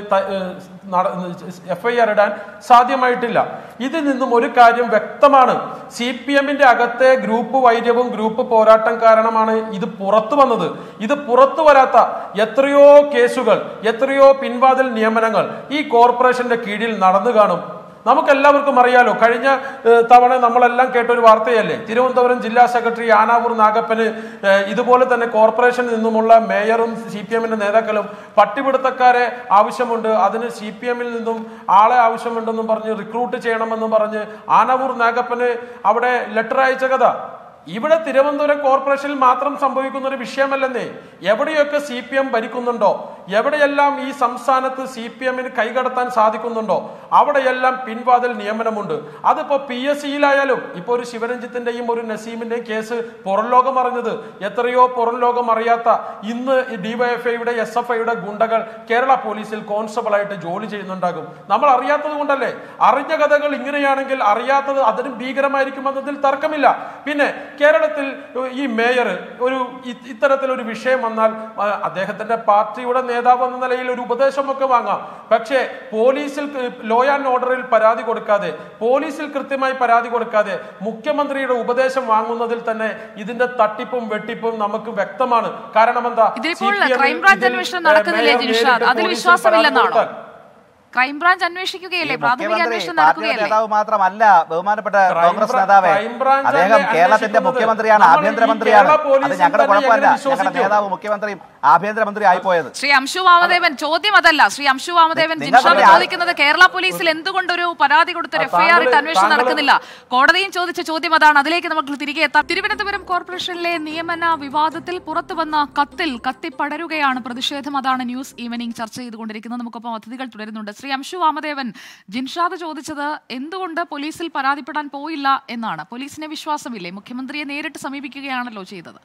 എഫ് ഐ ആർ ഇടാൻ സാധ്യമായിട്ടില്ല ഇതിൽ നിന്നും ഒരു കാര്യം വ്യക്തമാണ് സി പി എമ്മിന്റെ അകത്തെ ഗ്രൂപ്പ് വൈര്യവും ഗ്രൂപ്പ് പോരാട്ടം കാരണമാണ് ഇത് പുറത്തു വന്നത് ഇത് പുറത്തു വരാത്ത എത്രയോ കേസുകൾ എത്രയോ പിൻവാതിൽ നിയമനങ്ങൾ ഈ കോർപ്പറേഷന്റെ കീഴിൽ നടന്നു കാണും നമുക്കെല്ലാവർക്കും അറിയാലോ കഴിഞ്ഞ ഏഹ്, തവണ നമ്മളെല്ലാം കേട്ട ഒരു വാർത്തയല്ലേ തിരുവനന്തപുരം ജില്ലാ സെക്രട്ടറി ആനാവൂർ നാഗപ്പന് ഏഹ്, ഇതുപോലെ തന്നെ കോർപ്പറേഷനിൽ നിന്നുമുള്ള മേയറും സി പി എമ്മിന്റെ നേതാക്കളും പട്ടിപിടുത്തക്കാരെ ആവശ്യമുണ്ട് അതിന് സി പി എമ്മിൽ നിന്നും ആളെ ആവശ്യമുണ്ടെന്നും പറഞ്ഞ് റിക്രൂട്ട് ചെയ്യണമെന്നും പറഞ്ഞ് ആനാവൂർ നാഗപ്പന് അവിടെ ലെറ്റർ അയച്ച കഥ ഇവിടെ തിരുവനന്തപുരം കോർപ്പറേഷനിൽ മാത്രം സംഭവിക്കുന്ന ഒരു വിഷയമല്ലെന്നേ എവിടെയൊക്കെ സി പി എം ഭരിക്കുന്നുണ്ടോ എവിടെയെല്ലാം ഈ സംസ്ഥാനത്ത് സി പി എമ്മിന് കൈകടത്താൻ സാധിക്കുന്നുണ്ടോ അവിടെയെല്ലാം പിൻവാതിൽ നിയമനമുണ്ട് അതിപ്പോ പി എസ് സിയിലായാലും ഇപ്പൊ ഒരു ശിവരഞ്ജിത്തിന്റെയും ഒരു നസീമിന്റെയും കേസ് പുറം ലോകം അറിഞ്ഞത് എത്രയോ പുറം ലോകം അറിയാത്ത ഇന്ന് ഡിവൈഎഫ്ഐയുടെ എസ് എഫ് ഐയുടെ ഗുണ്ടകൾ കേരള പോലീസിൽ കോൺസ്റ്റബിൾ ആയിട്ട് ജോലി ചെയ്യുന്നുണ്ടാകും നമ്മൾ അറിയാത്തത് കൊണ്ടല്ലേ അറിഞ്ഞ കഥകൾ ഇങ്ങനെയാണെങ്കിൽ അറിയാത്തത് അതിനും ഭീകരമായിരിക്കുമെന്നതിൽ തർക്കമില്ല പിന്നെ കേരളത്തിൽ ഈ മേയർ ഒരു ഇ- ഇത്തരത്തിലൊരു വിഷയം വന്നാൽ ആ, അദ്ദേഹത്തിന്റെ പാർട്ടിയുടെ നേതാവ് എന്ന നിലയിൽ ഒരു ഉപദേശമൊക്കെ വാങ്ങാം പക്ഷേ പോലീസിൽ ലോ ആൻഡ് ഓർഡറിൽ പരാതി കൊടുക്കാതെ പോലീസിൽ കൃത്യമായി പരാതി കൊടുക്കാതെ മുഖ്യമന്ത്രിയുടെ ഉപദേശം വാങ്ങുന്നതിൽ തന്നെ ഇതിന്റെ തട്ടിപ്പും വെട്ടിപ്പും നമുക്ക് വ്യക്തമാണ് കാരണം എന്താ ഇതിലിപ്പോൾ CPM ൽ ക്രൈംബ്രാഞ്ച് ഇതിൽ, അന്വേഷണം ഏ, നടക്കുന്നില്ലേ മേയർ ജിൻഷാദ് നേരിട്ട് അതിൽ പോലീസിൽ വിശ്വാസമില്ലെന്നാണോ പരാതി കൊടുത്താൽ ക്രൈംബ്രാഞ്ച് അന്വേഷിക്കുകയല്ലേ ഈ പ്രാഥമിക മുഖ്യമന്ത്രി അന്വേഷണം പാർട്ടിയുടെ നടക്കുകയല്ലേ നേതാവ് മാത്രമല്ല ബഹുമാനപ്പെട്ട ക്രൈം കോൺഗ്രസ് ബ്രാ- നേതാവേ ക്രൈം ബ്രാഞ്ച് അദ്ദേഹം അല്ലേ കേരളത്തിന്റെ അന്വേഷിക്കുന്നത്? മുഖ്യമന്ത്രിയാണ് നമ്മൾ ഈ ആഭ്യന്തരമന്ത്രിയാണ് കേരള അത് പോലീസിൽ ഞങ്ങളുടെ തന്നെ കുഴപ്പമല്ല എങ്ങനെ ഞങ്ങളുടെ വിശ്വസിക്കും? നേതാവ് മുഖ്യമന്ത്രിയും ആഭ്യന്തരമന്ത്രി ആയിപ്പോയത് ശ്രീ അംശു വാമദേവൻ ചോദ്യം അതല്ല ശ്രീ അംശു വാമദേവൻ നിങ്ങൾ ജിൻഷാദ് പറഞ്ഞ ആ- ചോദിക്കുന്നത് കേരള പോലീസിൽ എന്തുകൊണ്ട് ഒരു പരാതി കൊടുത്ത് ആ, എഫ് ഐ ആർ ഇട്ട് താങ്കള് അന്വേഷണം താങ്കള് നടക്കുന്നില്ല കോടതിയും ചോദിച്ച ചോദ്യം അതാണ് അതിലേക്ക് നമുക്ക് തിരികെ എത്താം തിരുവനന്തപുരം കോർപ്പറേഷനിലെ നിയമന വിവാദത്തിൽ പുറത്തു വന്ന കത്തിൽ കത്തിപ്പടരുകയാണ് പ്രതിഷേധം അതാണ് ന്യൂസ് ഈവനിംഗ് ചർച്ച ചെയ്തുകൊണ്ടിരിക്കുന്നത് നമുക്കൊപ്പം അതിഥികൾ തുടരുന്നുണ്ട് ശ്രീ അംശു വാമദേവൻ ജിൻഷാദ് ചോദിച്ചത് എന്തുകൊണ്ട് പോലീസിൽ പരാതിപ്പെടാൻ പോയില്ല എന്നാണ് പോലീസിനെ വിശ്വാസമില്ലേ മുഖ്യമന്ത്രിയെ നേരിട്ട് സമീപിക്കുകയാണല്ലോ ചെയ്തത്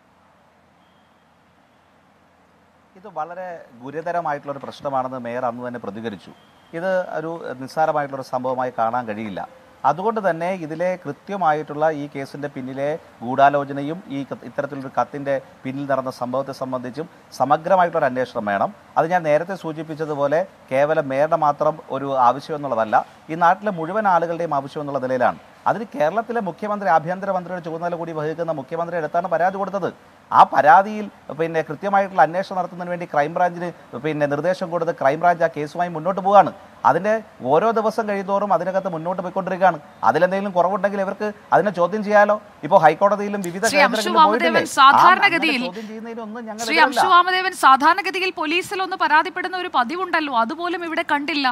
ഇത് വളരെ ഗുരുതരമായിട്ടുള്ള ഒരു പ്രശ്നമാണെന്ന് മേയർ അന്ന് തന്നെ പ്രതികരിച്ചു ഇത് ഒരു നിസ്സാരമായിട്ടുള്ള ഒരു സംഭവമായി കാണാൻ കഴിയില്ല അതുകൊണ്ട് തന്നെ ഇതിലെ കൃത്യമായിട്ടുള്ള ഈ കേസിന്റെ പിന്നിലെ ഗൂഢാലോചനയും ഈ ക- ഇത്തരത്തിലൊരു കത്തിന്റെ പിന്നിൽ നടന്ന സംഭവത്തെ സംബന്ധിച്ചും സമഗ്രമായിട്ടുള്ള ഒരു അന്വേഷണം വേണം അത് ഞാൻ നേരത്തെ സൂചിപ്പിച്ചതുപോലെ കേവലം മേയറുടെ മാത്രം ഒരു ആവശ്യം എന്നുള്ളതല്ല ഈ നാട്ടിലെ മുഴുവൻ ആളുകളുടെയും ആവശ്യം എന്നുള്ള നിലയിലാണ് അതിന് കേരളത്തിലെ മുഖ്യമന്ത്രി ആഭ്യന്തരമന്ത്രിയുടെ ചുമതല കൂടി വഹിക്കുന്ന മുഖ്യമന്ത്രി അടുത്താണ് പരാതി കൊടുത്തത് ആ പരാതിയിൽ പിന്നെ കൃത്യമായിട്ടുള്ള അന്വേഷണം നടത്തുന്നതിന് വേണ്ടി ക്രൈംബ്രാഞ്ചിന് പിന്നെ നിർദ്ദേശം കൊടുത്ത് ക്രൈംബ്രാഞ്ച് ആ കേസുമായി മുന്നോട്ട് പോവുകയാണ് അതിന്റെ ഓരോ ദിവസം കഴിയുന്തോറും അതിനകത്ത് മുന്നോട്ട് പോയിക്കൊണ്ടിരിക്കുകയാണ് അതിലെന്തെങ്കിലും കുറവുണ്ടെങ്കിൽ ഇവർക്ക് അതിനെ ചോദ്യം ചെയ്യാലോ ഇപ്പോൾ ഹൈക്കോടതിയിലും വിവിധ ശ്രീ അംശു കേന്ദ്രങ്ങളിലും വാമദേവൻ പോയിട്ടില്ലേ? ആ, സാധാരണഗതിയിൽ അങ്ങനെ ചോദ്യം ചെയ്യുന്നതിനൊന്നും ഞങ്ങൾ ശ്രീ എതിരല്ല. അംശു വാമദേവൻ സാധാരണഗതിയിൽ പോലീസിൽ ഒന്ന് പരാതിപ്പെടുന്ന ഒരു പതിവുണ്ടല്ലോ അതുപോലും ഇവിടെ കണ്ടില്ല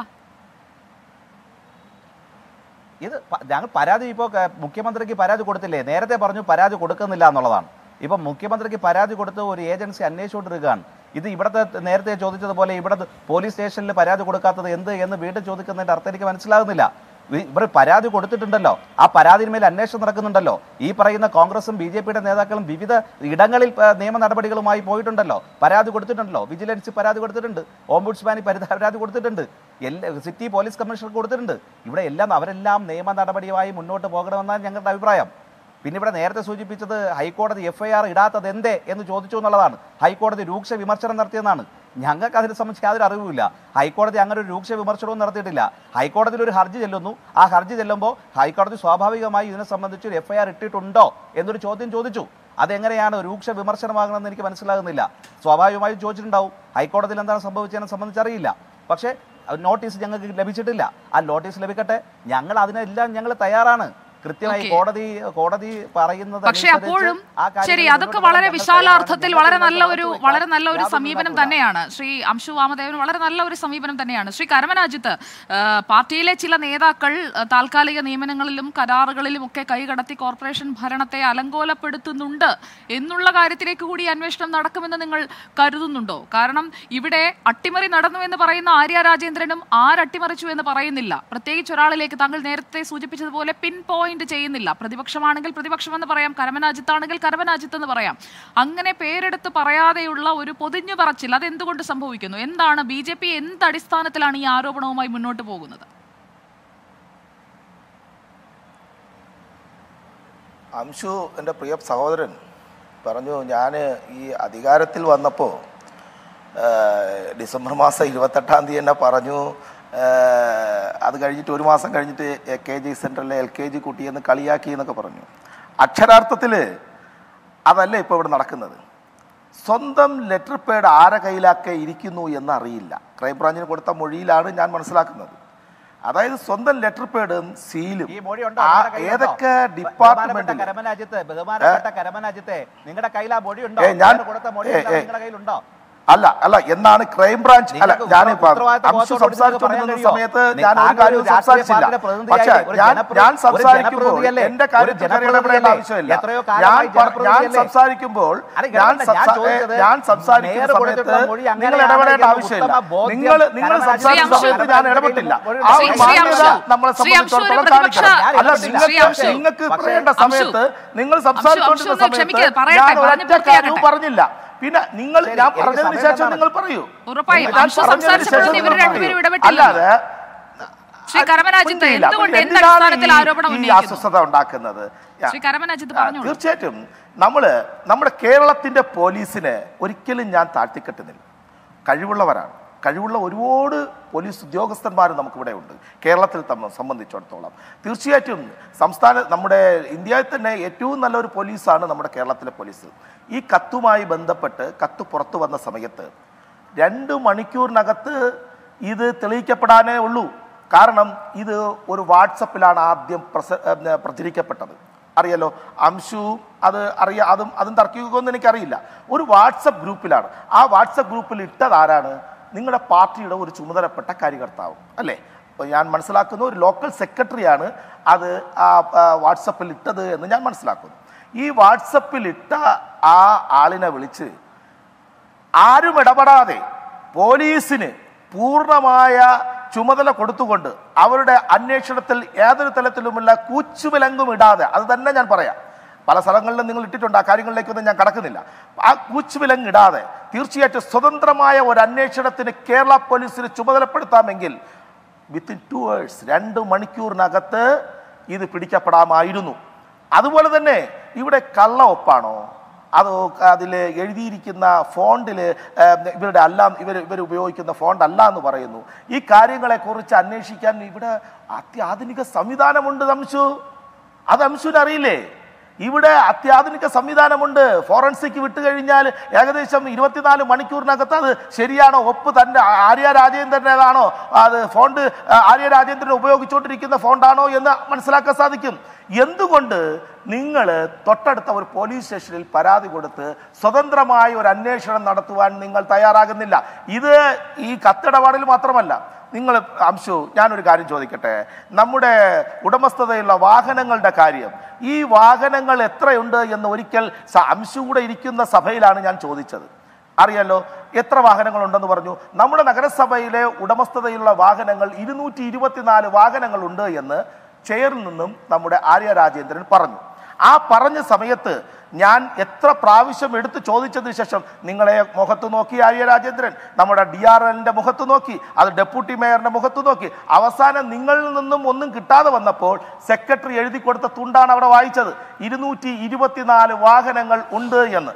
ഇത് പ- ഞങ്ങൾ പരാതി ഇപ്പോൾ മുഖ്യമന്ത്രിക്ക് പരാതി കൊടുത്തില്ലേ നേരത്തെ പറഞ്ഞു പരാതി കൊടുക്കുന്നില്ല എന്നുള്ളതാണ് ഇപ്പം മുഖ്യമന്ത്രിക്ക് പരാതി കൊടുത്ത് ഒരു ഏജൻസി അന്വേഷിച്ചുകൊണ്ടിരിക്കുകയാണ് ഇത് ഇവിടുത്തെ നേരത്തെ ചോദിച്ചതുപോലെ ഇവിടെ പോലീസ് സ്റ്റേഷനിൽ പരാതി കൊടുക്കാത്തത് എന്ത് എന്ന് വീണ്ടും ചോദിക്കുന്നതിന്റെ അർത്ഥം എനിക്ക് മനസ്സിലാകുന്നില്ല ഇ- ഇവർ പരാതി കൊടുത്തിട്ടുണ്ടല്ലോ ആ പരാതിന്മേൽ അന്വേഷണം നടക്കുന്നുണ്ടല്ലോ ഈ പറയുന്ന കോൺഗ്രസും ബി ജെ പിയുടെ നേതാക്കളും വിവിധ ഇടങ്ങളിൽ ആ, നിയമ നടപടികളുമായി പോയിട്ടുണ്ടല്ലോ പരാതി കൊടുത്തിട്ടുണ്ടല്ലോ വിജിലൻസ് പരാതി കൊടുത്തിട്ടുണ്ട് ഓംബുഡ്സ്മാനി പരാതി കൊടുത്തിട്ടുണ്ട് എല്ലാ സിറ്റി പോലീസ് കമ്മീഷണർക്ക് കൊടുത്തിട്ടുണ്ട് ഇവിടെ എല്ലാം അവരെല്ലാം നിയമ നടപടിയുമായി മുന്നോട്ട് പോകണമെന്നാണ് ഞങ്ങളുടെ അഭിപ്രായം പിന്നെ ഇവിടെ നേരത്തെ സൂചിപ്പിച്ചത് ഹൈക്കോടതി എഫ് ഐ ആർ ഇടാത്തത് എന്തേ എന്ന് ചോദിച്ചു എന്നുള്ളതാണ് ഹൈക്കോടതി രൂക്ഷ വിമർശനം നടത്തിയെന്നാണ് ഞങ്ങൾക്ക് അതിനെ സംബന്ധിച്ച് യാതൊരു അറിവുമില്ല ഹൈക്കോടതി അങ്ങനെ ഒരു രൂക്ഷ വിമർശനവും നടത്തിയിട്ടില്ല ഹൈക്കോടതിയിൽ ഒരു ഹർജി ചെല്ലുന്നു ആ ഹർജി ചെല്ലുമ്പോൾ ഹൈക്കോടതി സ്വാഭാവികമായി ഇതിനെ സംബന്ധിച്ച് ഒരു എഫ് ഐ ആർ ഇട്ടിട്ടുണ്ടോ എന്നൊരു ചോദ്യം ചോദിച്ചു അതെങ്ങനെയാണ് രൂക്ഷ വിമർശനമാകണമെന്ന് എനിക്ക് മനസ്സിലാകുന്നില്ല സ്വാഭാവികമായും ചോദിച്ചിട്ടുണ്ടാവും ഹൈക്കോടതിയിൽ എന്താണ് സംഭവിച്ചതിനെ സംബന്ധിച്ച് അറിയില്ല പക്ഷേ നോട്ടീസ് ഞങ്ങൾക്ക് ലഭിച്ചിട്ടില്ല ആ നോട്ടീസ് ലഭിക്കട്ടെ ഞങ്ങൾ അതിനെല്ലാം ഞങ്ങൾ തയ്യാറാണ് കൃത്യമായി Okay. കോടതി കോടതി പറയുന്നത് പക്ഷെ അനുസരിച്ച് അപ്പോഴും ആ കാര്യങ്ങൾ ശരി മുന്നോട്ട് അതൊക്കെ പോകാൻ വളരെ ഞങ്ങൾ വിശാലാർത്ഥത്തിൽ തയ്യാറാണ്. വളരെ ഞങ്ങൾക്ക് നല്ല ഒരു ഉറപ്പ് വളരെ വയ്ക്കാം. നല്ല ഒരു യാതൊരു സമീപനം നടക്കൂല. തന്നെയാണ് ശ്രീ അംശു വാമദേവൻ വളരെ നല്ല ഒരു സമീപനം തന്നെയാണ് ശ്രീ കരമനാജിത്ത് ആ, പാർട്ടിയിലെ ചില നേതാക്കൾ ആ, താൽക്കാലിക നിയമനങ്ങളിലും കരാറുകളിലും ഒക്കെ കൈകടത്തി കോർപ്പറേഷൻ ഭരണത്തെ അലങ്കോലപ്പെടുത്തുന്നുണ്ട് എന്നുള്ള കാര്യത്തിലേക്ക് കൂടി അന്വേഷണം നടക്കുമെന്ന് നിങ്ങൾ കരുതുന്നുണ്ടോ കാരണം ഇവിടെ അട്ടിമറി നടന്നു എന്ന് പറയുന്ന ആര്യ രാജേന്ദ്രനും ആരട്ടിമറിച്ചു എന്ന് പറയുന്നില്ല പ്രത്യേകിച്ച് ഒരാളിലേക്ക് താങ്കൾ നേരത്തെ സൂചിപ്പിച്ചതുപോലെ പിൻ പോയിന്റ് ചെയ്യുന്നില്ല പ്രതിപക്ഷമാണെങ്കിൽ പ്രതിപക്ഷം എന്ന് പറയാം കരമനാജിത്താണെങ്കിൽ കരമനാജിത്ത് എന്ന് പറയാം അങ്ങനെ പേരെടുത്ത് പറയാതെയുള്ള ഒരു പൊതിഞ്ഞു പറച്ചിൽ അത് എന്തുകൊണ്ട് സംഭവിക്കുന്നു എന്താണ് ബി ജെ പി എന്ത് അടിസ്ഥാനത്തിലാണ് ഈ ആരോപണവുമായി മുന്നോട്ട് പോകുന്നത് അംശു എൻ്റെ പ്രിയ സഹോദരൻ പറഞ്ഞു ഞാൻ ഈ അധികാരത്തിൽ വന്നപ്പോൾ ഡിസംബർ മാസം ഇരുപത്തെട്ടാം തീയതി തന്നെ പറഞ്ഞു ആ, അത് കഴിഞ്ഞിട്ട് ഒരു മാസം കഴിഞ്ഞിട്ട് എ കെ ജി സെൻറ്ററിലെ എൽ കെ ജി കുട്ടിയെന്ന് കളിയാക്കി എന്നൊക്കെ പറഞ്ഞു അക്ഷരാർത്ഥത്തിൽ അതല്ല ഇപ്പോൾ ഇവിടെ നടക്കുന്നത് സ്വന്തം ലെറ്റർ പേഡ് ആരെ കയ്യിലാക്കെ ഇരിക്കുന്നു എന്നറിയില്ല ക്രൈംബ്രാഞ്ചിന് കൊടുത്ത മൊഴിയിലാണ് ഞാൻ മനസ്സിലാക്കുന്നത് അതായത് സ്വന്തം ലെറ്റർ പേഡും സീലും ഈ മൊഴി ഉണ്ടോ? ആ നിങ്ങളുടെ കയ്യിലുണ്ടോ? ഏതൊക്കെ ബഹുമാനപ്പെട്ട ഡിപ്പാർട്ട്മെന്റിൽ കരമനാജിത്ത് ബഹുമാനപ്പെട്ട കരമനാജിത്തെ നിങ്ങളുടെ കയ്യിൽ ആ മൊഴി ഉണ്ടോ ഏ, ഞാൻ- ഞാൻ കൊടുത്ത മൊഴി ഏ, എന്താണ് ഏ. നിങ്ങളുടെ കയ്യിലുണ്ടോ അല്ല അല്ല എന്നാണ് ക്രൈംബ്രാഞ്ച് അല്ല നിങ്ങൾക്ക് ഞാൻ ഉത്തരവാദിത്ത അംശു ബോധത്തോട് സംസാരിച്ചുകൊണ്ടിരുന്ന നിങ്ങൾക്ക് പറയാൻ സമയത്ത് കഴിയുമോ? ഞാൻ ഒരു താങ്കൾ കാര്യം ഒരു രാഷ്ട്രീയ സംസാരിച്ചില്ല പാർട്ടിയുടെ പ്രതിനിധിയല്ലേ? പക്ഷേ ഒരു ഞാൻ ജനപ്രതി- ഞാൻ ഒരു സംസാരിക്കുമ്പോൾ ജനപ്രതിനിധിയല്ലേ? എന്റെ ഒരു കാര്യത്തിൽ ഇടപെടേണ്ട ജനപ്രതിനിധിയല്ലേ? ആവശ്യമില്ല എത്രയോ ഞാൻ കാലമായി പ- ഞാൻ ജനപ്രതിനിധിയല്ലേ? സംസാരിക്കുമ്പോൾ അല്ല, ഞാൻ കേൾക്കണ്ട, ഞാൻ സംസാ- ചോദിച്ചത് ഞാൻ സംസാരിക്കുന്ന മേയർ സമയത്ത് കൊടുത്തിട്ടുള്ള മൊഴി നിങ്ങൾ അങ്ങനെയാണ് ഇടപെടേണ്ട എന്ന് ആവശ്യമില്ല ഉത്തമ ബോധ്യം നിങ്ങൾ നിങ്ങൾ കരമനാജിത്ത് സംസാരിക്കുന്ന ശ്രീ സമയത്ത് ഞാൻ അംശു, ഇടപെട്ടില്ല ശ്രീ ആ അംശു, മാന്യത നമ്മളെ ശ്രീ അംശു ഒരു സംബന്ധിച്ചിടത്തോളം പ്രതിപക്ഷ- കാണിക്കണം അല്ല ശ്രീ നിങ്ങൾക്ക് അംശു, നിങ്ങൾക്ക് പക്ഷേ- പറയേണ്ട സമയത്ത് നിങ്ങൾ സംസാരിച്ചുകൊണ്ടിരുന്ന അംശു ഒന്ന് സമയത്ത് ക്ഷമിക്ക്, പറയട്ടെ, ഞാൻ പറഞ്ഞ് ഒരൊറ്റ കാര്യവും പൂർത്തിയാക്കട്ടെ. പറഞ്ഞില്ല പിന്നെ നിങ്ങൾ ശരി, ഞാൻ എനിക്ക് പറഞ്ഞതിന് സമയം ശേഷം തന്നാണ്. നിങ്ങൾ പറയൂ ഉറപ്പായും. ഞാൻ അംശു പറഞ്ഞതിന് സംസാരിച്ചപ്പോഴും ശേഷം ഇവർ നിങ്ങൾ രണ്ടുപേരും പറയൂ. ഇടപെട്ടില്ല. അല്ലാതെ ശ്രീ കരമനാജിത്ത് മിണ്ടിയില്ല. എന്തുകൊണ്ട് എന്ത് എന്തിനാണ് അടിസ്ഥാനത്തിൽ ഈ- ആരോപണം ഈ ഉന്നയിക്കുന്നു അസ്വസ്ഥത ഉണ്ടാക്കുന്നത് ഞാൻ- ശ്രീ കരമനാജിത്ത് ആ, പറഞ്ഞോളൂ തീർച്ചയായിട്ടും നമ്മള് നമ്മുടെ കേരളത്തിന്റെ പോലീസിനെ ഒരിക്കലും ഞാൻ താഴ്ത്തിക്കെട്ടുന്നില്ല കഴിവുള്ളവരാണ് കഴിവുള്ള ഒരുപാട് പോലീസ് ഉദ്യോഗസ്ഥന്മാർ നമുക്കിവിടെ ഉണ്ട് കേരളത്തിൽ തമ്മ സംബന്ധിച്ചിടത്തോളം തീർച്ചയായിട്ടും സംസ്ഥാന നമ്മുടെ ഇന്ത്യയിൽ തന്നെ ഏറ്റവും നല്ലൊരു പോലീസാണ് നമ്മുടെ കേരളത്തിലെ പോലീസ് ഈ കത്തുമായി ബന്ധപ്പെട്ട് കത്ത് പുറത്തു വന്ന സമയത്ത് രണ്ട് മണിക്കൂറിനകത്ത് ഇത് തെളിയിക്കപ്പെടാനേ ഉള്ളൂ കാരണം ഇത് ഒരു വാട്സപ്പിലാണ് ആദ്യം പ്രസ ഏ, പ്രചരിക്കപ്പെട്ടത് അറിയാലോ അംശു അത് അറിയാം അതും അതും തർക്കിക്കുമെന്ന് എനിക്കറിയില്ല ഒരു വാട്സപ്പ് ഗ്രൂപ്പിലാണ് ആ വാട്സപ്പ് ഗ്രൂപ്പിൽ ഇട്ടത് ആരാണ് നിങ്ങളുടെ പാർട്ടിയുടെ ഒരു ചുമതലപ്പെട്ട കാര്യകർത്താവ് അല്ലേ അപ്പോൾ ഞാൻ മനസ്സിലാക്കുന്ന ഒരു ലോക്കൽ സെക്രട്ടറിയാണ് അത് ആ ആ, വാട്സപ്പിൽ ഇട്ടത് എന്ന് ഞാൻ മനസ്സിലാക്കുന്നു ഈ വാട്സപ്പിൽ ഇട്ട ആ ആളിനെ വിളിച്ച് ആരും ഇടപെടാതെ പോലീസിന് പൂർണ്ണമായ ചുമതല കൊടുത്തുകൊണ്ട് അവരുടെ അന്വേഷണത്തിൽ ഏതൊരു തലത്തിലുമുള്ള കൂച്ചുവിലങ്കും ഇടാതെ അത് തന്നെ ഞാൻ പറയാം പല സ്ഥലങ്ങളിലും നിങ്ങൾ ഇട്ടിട്ടുണ്ട് ആ കാര്യങ്ങളിലേക്കൊന്നും ഞാൻ കടക്കുന്നില്ല ആ കൂച്ചുവിലങ്ങ് ഇടാതെ തീർച്ചയായിട്ടും സ്വതന്ത്രമായ ഒരു അന്വേഷണത്തിന് കേരള പോലീസിന് ചുമതലപ്പെടുത്താമെങ്കിൽ വിത്തിൻ ടു ഹവേഴ്സ് രണ്ട് മണിക്കൂറിനകത്ത് ഇത് പിടിക്കപ്പെടാമായിരുന്നു അതുപോലെ തന്നെ ഇവിടെ കള്ള ഒപ്പാണോ അതോ അതിൽ എഴുതിയിരിക്കുന്ന ഫോണ്ടിൽ ഇവരുടെ അല്ല ഇവർ ഇവർ ഉപയോഗിക്കുന്ന ഫോണ്ട് അല്ല എന്ന് പറയുന്നു ഈ കാര്യങ്ങളെക്കുറിച്ച് അന്വേഷിക്കാൻ ഇവിടെ അത്യാധുനിക സംവിധാനമുണ്ട് അംശു അത് അംശുവിന് അറിയില്ലേ ഇവിടെ അത്യാധുനിക സംവിധാനമുണ്ട് ഫോറൻസിക് വിട്ടുകഴിഞ്ഞാൽ ഏകദേശം ഇരുപത്തിനാല് മണിക്കൂറിനകത്ത് അത് ശരിയാണോ ഒപ്പ് തൻ്റെ ആര്യ രാജേന്ദ്രൻ്റെതാണോ അത് ഫോണ്ട് ആര്യ രാജേന്ദ്രൻ ഉപയോഗിച്ചുകൊണ്ടിരിക്കുന്ന ഫോണ്ടാണോ എന്ന് മനസ്സിലാക്കാൻ സാധിക്കും എന്തുകൊണ്ട് നിങ്ങൾ തൊട്ടടുത്ത ഒരു പോലീസ് സ്റ്റേഷനിൽ പരാതി കൊടുത്ത് സ്വതന്ത്രമായ ഒരു അന്വേഷണം നടത്തുവാൻ നിങ്ങൾ തയ്യാറാകുന്നില്ല ഇത് ഈ കത്തിടപാടിൽ മാത്രമല്ല നിങ്ങൾ അംശു ഞാനൊരു കാര്യം ചോദിക്കട്ടെ നമ്മുടെ ഉടമസ്ഥതയുള്ള വാഹനങ്ങളുടെ കാര്യം ഈ വാഹനങ്ങൾ എത്രയുണ്ട് എന്ന് ഒരിക്കൽ സ- അംശു കൂടെ ഇരിക്കുന്ന സഭയിലാണ് ഞാൻ ചോദിച്ചത് അറിയാലോ എത്ര വാഹനങ്ങളുണ്ടെന്ന് പറഞ്ഞു നമ്മുടെ നഗരസഭയിലെ ഉടമസ്ഥതയുള്ള വാഹനങ്ങൾ ഇരുന്നൂറ്റി ഇരുപത്തിനാല് വാഹനങ്ങളുണ്ട് എന്ന് ചെയറിൽ നിന്നും നമ്മുടെ ആര്യ രാജേന്ദ്രൻ പറഞ്ഞു ആ പറഞ്ഞ സമയത്ത് ഞാൻ എത്ര പ്രാവശ്യം എടുത്ത് ചോദിച്ചതിന് ശേഷം നിങ്ങളെ മുഖത്ത് നോക്കി ആര്യ രാജേന്ദ്രൻ നമ്മുടെ ഡി ആർ എല്ലിന്റെ മുഖത്ത് നോക്കി അത് ഡെപ്യൂട്ടി മേയറിന്റെ മുഖത്ത് നോക്കി അവസാനം നിങ്ങളിൽ നിന്നും ഒന്നും കിട്ടാതെ വന്നപ്പോൾ സെക്രട്ടറി എഴുതി കൊടുത്ത തുണ്ടാണ് അവിടെ വായിച്ചത് ഇരുന്നൂറ്റി ഇരുപത്തിനാല് വാഹനങ്ങൾ ഉണ്ട് എന്ന്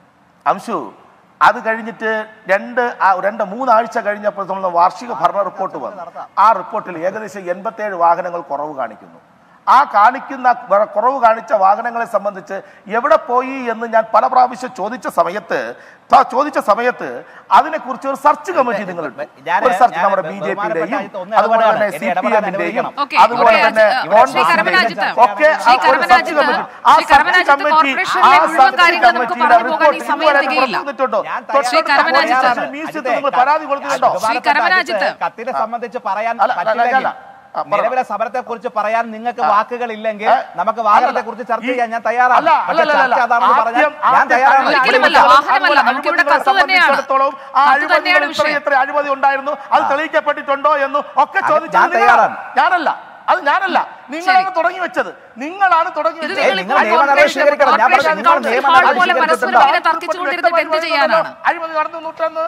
അംശു അത് കഴിഞ്ഞിട്ട് രണ്ട് ആ- രണ്ട് മൂന്നാഴ്ച കഴിഞ്ഞപ്പോൾ നമ്മൾ വാർഷിക ഭരണ റിപ്പോർട്ട് വന്നു ആ റിപ്പോർട്ടിൽ ഏകദേശം എൺപത്തേഴ് വാഹനങ്ങൾ കുറവ് കാണിക്കുന്നു ആ കാണിക്കുന്ന വ- കുറവ് കാണിച്ച വാഹനങ്ങളെ സംബന്ധിച്ച് എവിടെ പോയി എന്ന് ഞാൻ പല പ്രാവശ്യം ചോദിച്ച സമയത്ത് ത- ചോദിച്ച സമയത്ത് അതിനെക്കുറിച്ച് ഒരു സെർച്ച് കമ്മിറ്റി നിങ്ങൾ ഞാന് ഒരു സെർച്ച് ഞാന് നമ്മുടെ ബി ജെ ബഹുമാനപ്പെട്ട പിയുടെയും അജിത്ത് ഒന്ന് അതുപോലെ ഇടപെടാൻ, തന്നെ എന്നെ സി പി ഇടപെടാൻ എമ്മിന്റെയും അനുവദിക്കണം. ഓക്കേ, അതുപോലെ ഓക്കേ, തന്നെ അജിത്ത്, ശ്രീ കോൺഗ്രസിന്റെയും കരമനാജിത്ത്, ഒക്കെ ആ ശ്രീ ഒരു കരമനാജിത്ത്, സെർച്ച് കമ്മിറ്റി ആ ശ്രീ സെർച്ച് കരമനാജിത്ത് കമ്മിറ്റി കോർപ്പറേഷനിലെ ആ മുഴുവൻ സെർച്ച് കാര്യങ്ങൾ നമുക്ക് കമ്മിറ്റിയുടെ പറഞ്ഞു പോകാൻ ഈ റിപ്പോർട്ട് സമയം ഇതുവരെ തികയില്ല. പുറത്തുവന്നിട്ടുണ്ടോ? ഞാൻ ശ്രീ തൊട്ടടുത്ത കരമനാജിത്ത്, പോലീസ് മ്യൂസിയത്തിൽ നിങ്ങൾ പരാതി കൊടുത്തിട്ടുണ്ടോ ശ്രീ കരമനാജിത്ത്. കത്തിനെ സംബന്ധിച്ച് പറയാൻ അല്ല, അല്ല, പറ്റില്ലെങ്കിൽ അല്ല. ആ, പറ. നിലവിലെ സമരത്തെ കുറിച്ച് പറയാൻ നിങ്ങൾക്ക് വാക്കുകൾ ഇല്ലെങ്കിൽ ഏ, നമുക്ക് വാഹനത്തെ കുറിച്ച് ചർച്ച ചെയ്യാൻ ഞാൻ തയ്യാറാണ് അല്ല, അല്ല, പക്ഷേ അല്ല, ചർച്ച അല്ല. അതാണെന്ന് പറഞ്ഞാൽ ആദ്യം- ഞാൻ ആദ്യം തയ്യാറാണ് ഒരിക്കലുമല്ല, വാഹനമല്ല. നമുക്കിവിടെ കത്ത് തന്നെയാണ്. സംബന്ധിച്ചിടത്തോളം ആ കത്ത് അഴിമതികൾ തന്നെയാണ് ഇത്ര വിഷയം. എത്ര അഴിമതി ഉണ്ടായിരുന്നു അത് തെളിയിക്കപ്പെട്ടിട്ടുണ്ടോ എന്നും ഒക്കെ അത് ചോദിച്ചത് ഞാൻ നിങ്ങളാണ്. തയ്യാറാണ്. ഞാനല്ല അത് ഞാനല്ല നിങ്ങളാണ് തുടങ്ങി വെച്ചത് നിങ്ങളാണ് തുടങ്ങി ഇത് വെച്ചത് നിങ്ങൾ നിങ്ങൾ ഇപ്പോൾ നിയമ നടപടി കോർപ്പറേഷൻ സ്വീകരിക്കണം. ഞാൻ കോർപ്പറേഷൻ പറഞ്ഞു, നിങ്ങൾ കൗൺസിൽ നിയമ ഹാൾ നടപടി പോലെ പരസ്പരം സ്വീകരിച്ചിട്ടുണ്ടോ? ഇങ്ങനെ തർക്കിച്ചുകൊണ്ടിരുന്നിട്ട് എന്ത് ചെയ്യാനാണ് അഴിമതി നടന്നു നൂറ്റാന്ന്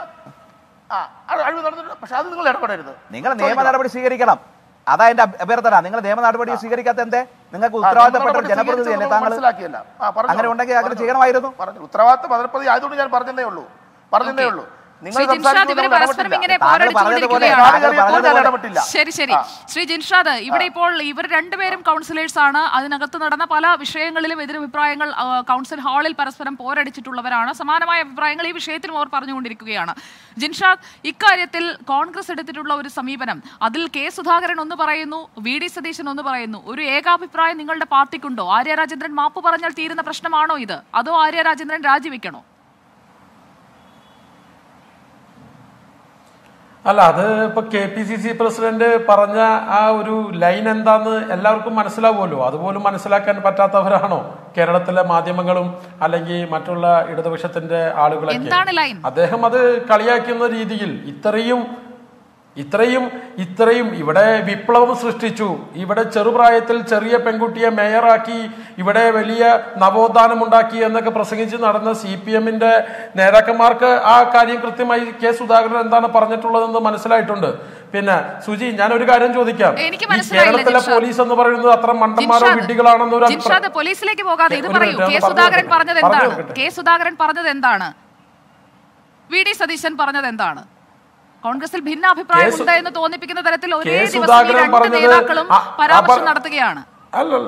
ആ അത് അഴിമതി നടന്നിട്ടുണ്ട് പക്ഷെ അത് നിങ്ങൾ ഇടപെടരുത് നിങ്ങൾ നിയമ നടപടി സ്വീകരിക്കണം അതാ എന്റെ അഭ്യ- അഭ്യർത്ഥന നിങ്ങൾ നിയമ നടപടി സ്വീകരിക്കാത്ത എന്തേ നിങ്ങൾക്ക് ഉത്തരവാദിത്തപ്പെട്ട ഒരു ജനപ്രതിനിധിയല്ലേ താങ്കൾ മനസ്സിലാക്കിയല്ല ആ, പറഞ്ഞോ. അങ്ങനെ ഉണ്ടെങ്കിൽ അങ്ങനെ പറഞ്ഞോ. ചെയ്യണമായിരുന്നു പറഞ്ഞു ഉത്തരവാദിത്ത പദപ്രതി ആയതുകൊണ്ട് ഞാൻ പറഞ്ഞതേ ഉള്ളൂ പറഞ്ഞതേ ഓക്കേ. ഉള്ളൂ ശ്രീ ജിൻഷാദ് ഇവര് സംസാരിക്കുന്നത് പരസ്പരം ഇടപെട്ടില്ല. ഇങ്ങനെ താങ്കൾ പറഞ്ഞതുപോലെ പോരടിച്ചുകൊണ്ടിരിക്കുകയാണ് ഞാൻ താങ്കൾ കയറിയപ്പോൾ ഞാൻ പറഞ്ഞതുപോലെ- ഇടപെട്ടില്ല ശരി ശരി ആ. ശ്രീ ജിൻഷാദ് ഇവിടെ ഇപ്പോൾ ഇവർ രണ്ടുപേരും കൗൺസിലേഴ്സ് ആണ് അതിനകത്ത് നടന്ന പല വിഷയങ്ങളിലും എതിരഭിപ്രായങ്ങൾ ആ, കൗൺസിൽ ഹാളിൽ പരസ്പരം പോരടിച്ചിട്ടുള്ളവരാണ് സമാനമായ അഭിപ്രായങ്ങൾ ഈ വിഷയത്തിലും അവർ പറഞ്ഞുകൊണ്ടിരിക്കുകയാണ് ജിൻഷാദ് ഇക്കാര്യത്തിൽ കോൺഗ്രസ് എടുത്തിട്ടുള്ള ഒരു സമീപനം അതിൽ കെ സുധാകരൻ ഒന്ന് പറയുന്നു വി ഡി സതീശൻ ഒന്ന് പറയുന്നു ഒരു ഏകാഭിപ്രായം നിങ്ങളുടെ പാർട്ടിക്കുണ്ടോ ആര്യ രാജേന്ദ്രൻ മാപ്പ് പറഞ്ഞാൽ തീരുന്ന പ്രശ്നമാണോ ഇത് അതോ ആര്യ രാജേന്ദ്രൻ രാജിവെക്കണോ അല്ല അത് ഇപ്പൊ K P C C president പറഞ്ഞ ആ ഒരു ലൈൻ എന്താന്ന് എല്ലാവർക്കും മനസ്സിലാവുമല്ലോ അതുപോലും മനസ്സിലാക്കാൻ പറ്റാത്തവരാണോ കേരളത്തിലെ മാധ്യമങ്ങളും അല്ലെങ്കിൽ മറ്റുള്ള ഇടതുപക്ഷത്തിന്റെ ആളുകളൊക്കെ എന്താണ് ലൈൻ? അദ്ദേഹം അത് കളിയാക്കുന്ന രീതിയിൽ ഇത്രയും ഇത്രയും ഇത്രയും ഇവിടെ വിപ്ലവം സൃഷ്ടിച്ചു ഇവിടെ ചെറുപ്രായത്തിൽ ചെറിയ പെൺകുട്ടിയെ മേയറാക്കി ഇവിടെ വലിയ നവോത്ഥാനം ഉണ്ടാക്കി എന്നൊക്കെ പ്രസംഗിച്ച് നടന്ന സി പി എമ്മിന്റെ നേതാക്കന്മാർക്ക് ആ കാര്യം കൃത്യമായി കെ സുധാകരൻ എന്താണ് പറഞ്ഞിട്ടുള്ളതെന്ന് മനസ്സിലായിട്ടുണ്ട് പിന്നെ സുജി ഞാൻ ഒരു കാര്യം ചോദിക്കാം എനിക്ക് ഈ മനസ്സിലായില്ല, കേരളത്തിലെ ജിൻഷാദ്. പോലീസ് എന്ന് പറയുന്നത് അത്ര മണ്ടന്മാരോ ജിൻഷാദ്, വിഡ്ഢികളാണെന്നോ ഒരു ജിൻഷാദ് അഭിപ്രായം പോലീസിലേക്ക് പോകാതെ ഇത് ഒരു പറയൂ മിനിറ്റ്, കെ ഒന്ന് സുധാകരൻ പറഞ്ഞു പറഞ്ഞത് തീർക്കട്ടെ. എന്താണ് പറഞ്ഞു കെ സുധാകരൻ പറഞ്ഞത് എന്താണ് വി ഡി സതീശൻ പറഞ്ഞത് എന്താണ് കോൺഗ്രസിൽ ഭിന്നാഭിപ്രായം കെ സു- ഉണ്ട് എന്ന് തോന്നിപ്പിക്കുന്ന തരത്തിൽ ഒരേ കെ ദിവസം ഈ സുധാകരൻ രണ്ട് പറഞ്ഞത് നേതാക്കളും ആ- ആ പരാമർശം പറ- നടത്തുകയാണ് അല്ലല്ല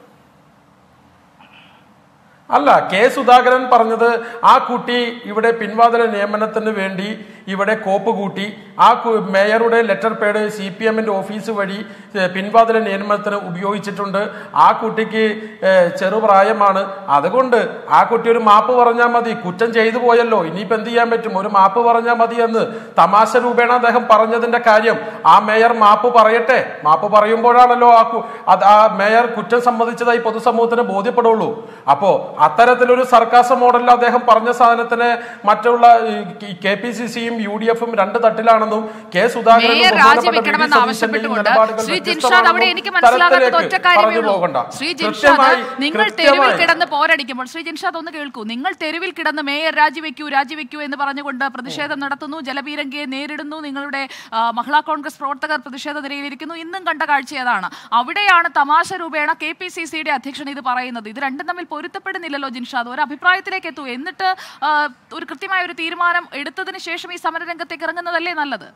അല്ല കെ സുധാകരൻ പറഞ്ഞത് ആ കുട്ടി ഇവിടെ പിൻവാതില നിയമനത്തിന് വേണ്ടി ഇവിടെ കോപ്പ് കൂട്ടി ആ കു- മേയറുടെ ലെറ്റർ പേഡ് സി പി എമ്മിന്റെ ഓഫീസ് വഴി ഏഹ്, പിൻവാതില നിയമനത്തിന് ഉപയോഗിച്ചിട്ടുണ്ട് ആ കുട്ടിക്ക് ഏഹ്, ചെറുപ്രായമാണ് അതുകൊണ്ട് ആ കുട്ടി ഒരു മാപ്പ് പറഞ്ഞാൽ മതി കുറ്റം ചെയ്തു പോയല്ലോ ഇനിയിപ്പോ എന്ത് ചെയ്യാൻ പറ്റും ഒരു മാപ്പ് പറഞ്ഞാൽ മതി എന്ന് തമാശ രൂപേണ അദ്ദേഹം പറഞ്ഞതിന്റെ കാര്യം ആ മേയർ മാപ്പ് പറയട്ടെ മാപ്പ് പറയുമ്പോഴാണല്ലോ ആ കു- അത് ആ മേയർ കുറ്റം സമ്മതിച്ചതായി പൊതുസമൂഹത്തിന് ബോധ്യപ്പെടുള്ളൂ അപ്പോ അത്തരത്തിലൊരു സർക്കാസ മോഡലിൽ അദ്ദേഹം പറഞ്ഞ സാധനത്തിന് മറ്റുള്ള കെ പി സി സിയും യു ഡി എഫും രണ്ട് തട്ടിലാണെന്നും കെ സുധാകരനും മേയർ ബഹുമാനപ്പെട്ട വി. ഡി. രാജിവെക്കണമെന്ന് സതീശന്റെയും ആവശ്യപ്പെട്ടുകൊണ്ട് നിലപാടുകൾ ശ്രീ ജിൻഷാദ് വ്യത്യസ്തമാണെന്നും അവിടെ എനിക്ക് മനസ്സിലാകാത്തത് ഒറ്റ തരത്തിലേക്ക് കാര്യമേ പറഞ്ഞു ഉള്ളൂ പോകണ്ട. ശ്രീ ജിൻഷാദ് കൃത്യമായി നിങ്ങൾ തെരുവിൽ കൃത്യമായി കിടന്ന് പോരടിക്കുമ്പോൾ ശ്രീ ജിൻഷാദ് ഒന്ന് കേൾക്കൂ നിങ്ങൾ തെരുവിൽ കിടന്ന് മേയർ രാജിവെക്കൂ രാജിവെക്കൂ എന്ന് പറഞ്ഞുകൊണ്ട് പ്രതിഷേധം നടത്തുന്നു ജലപീരങ്കിയെ നേരിടുന്നു നിങ്ങളുടെ ആ, മഹിളാ കോൺഗ്രസ് പ്രവർത്തകർ പ്രതിഷേധ നിരയിലിരിക്കുന്നു ഇന്നും കണ്ട കാഴ്ച അതാണ് അവിടെയാണ് തമാശ രൂപേണ കെ പി സി സിയുടെ അധ്യക്ഷൻ ഇത് പറയുന്നത് ഇത് രണ്ടും തമ്മിൽ പൊരുത്തപ്പെടുന്നില്ലല്ലോ ജിൻഷാദ് ഒരു അഭിപ്രായത്തിലേക്ക് എത്തൂ എന്നിട്ട് ആ, ഒരു കൃത്യമായ ഒരു തീരുമാനം എടുത്തതിന് ശേഷം ഈ സമരരംഗത്തേക്ക് ഇറങ്ങുന്നതല്ലേ നല്ലത്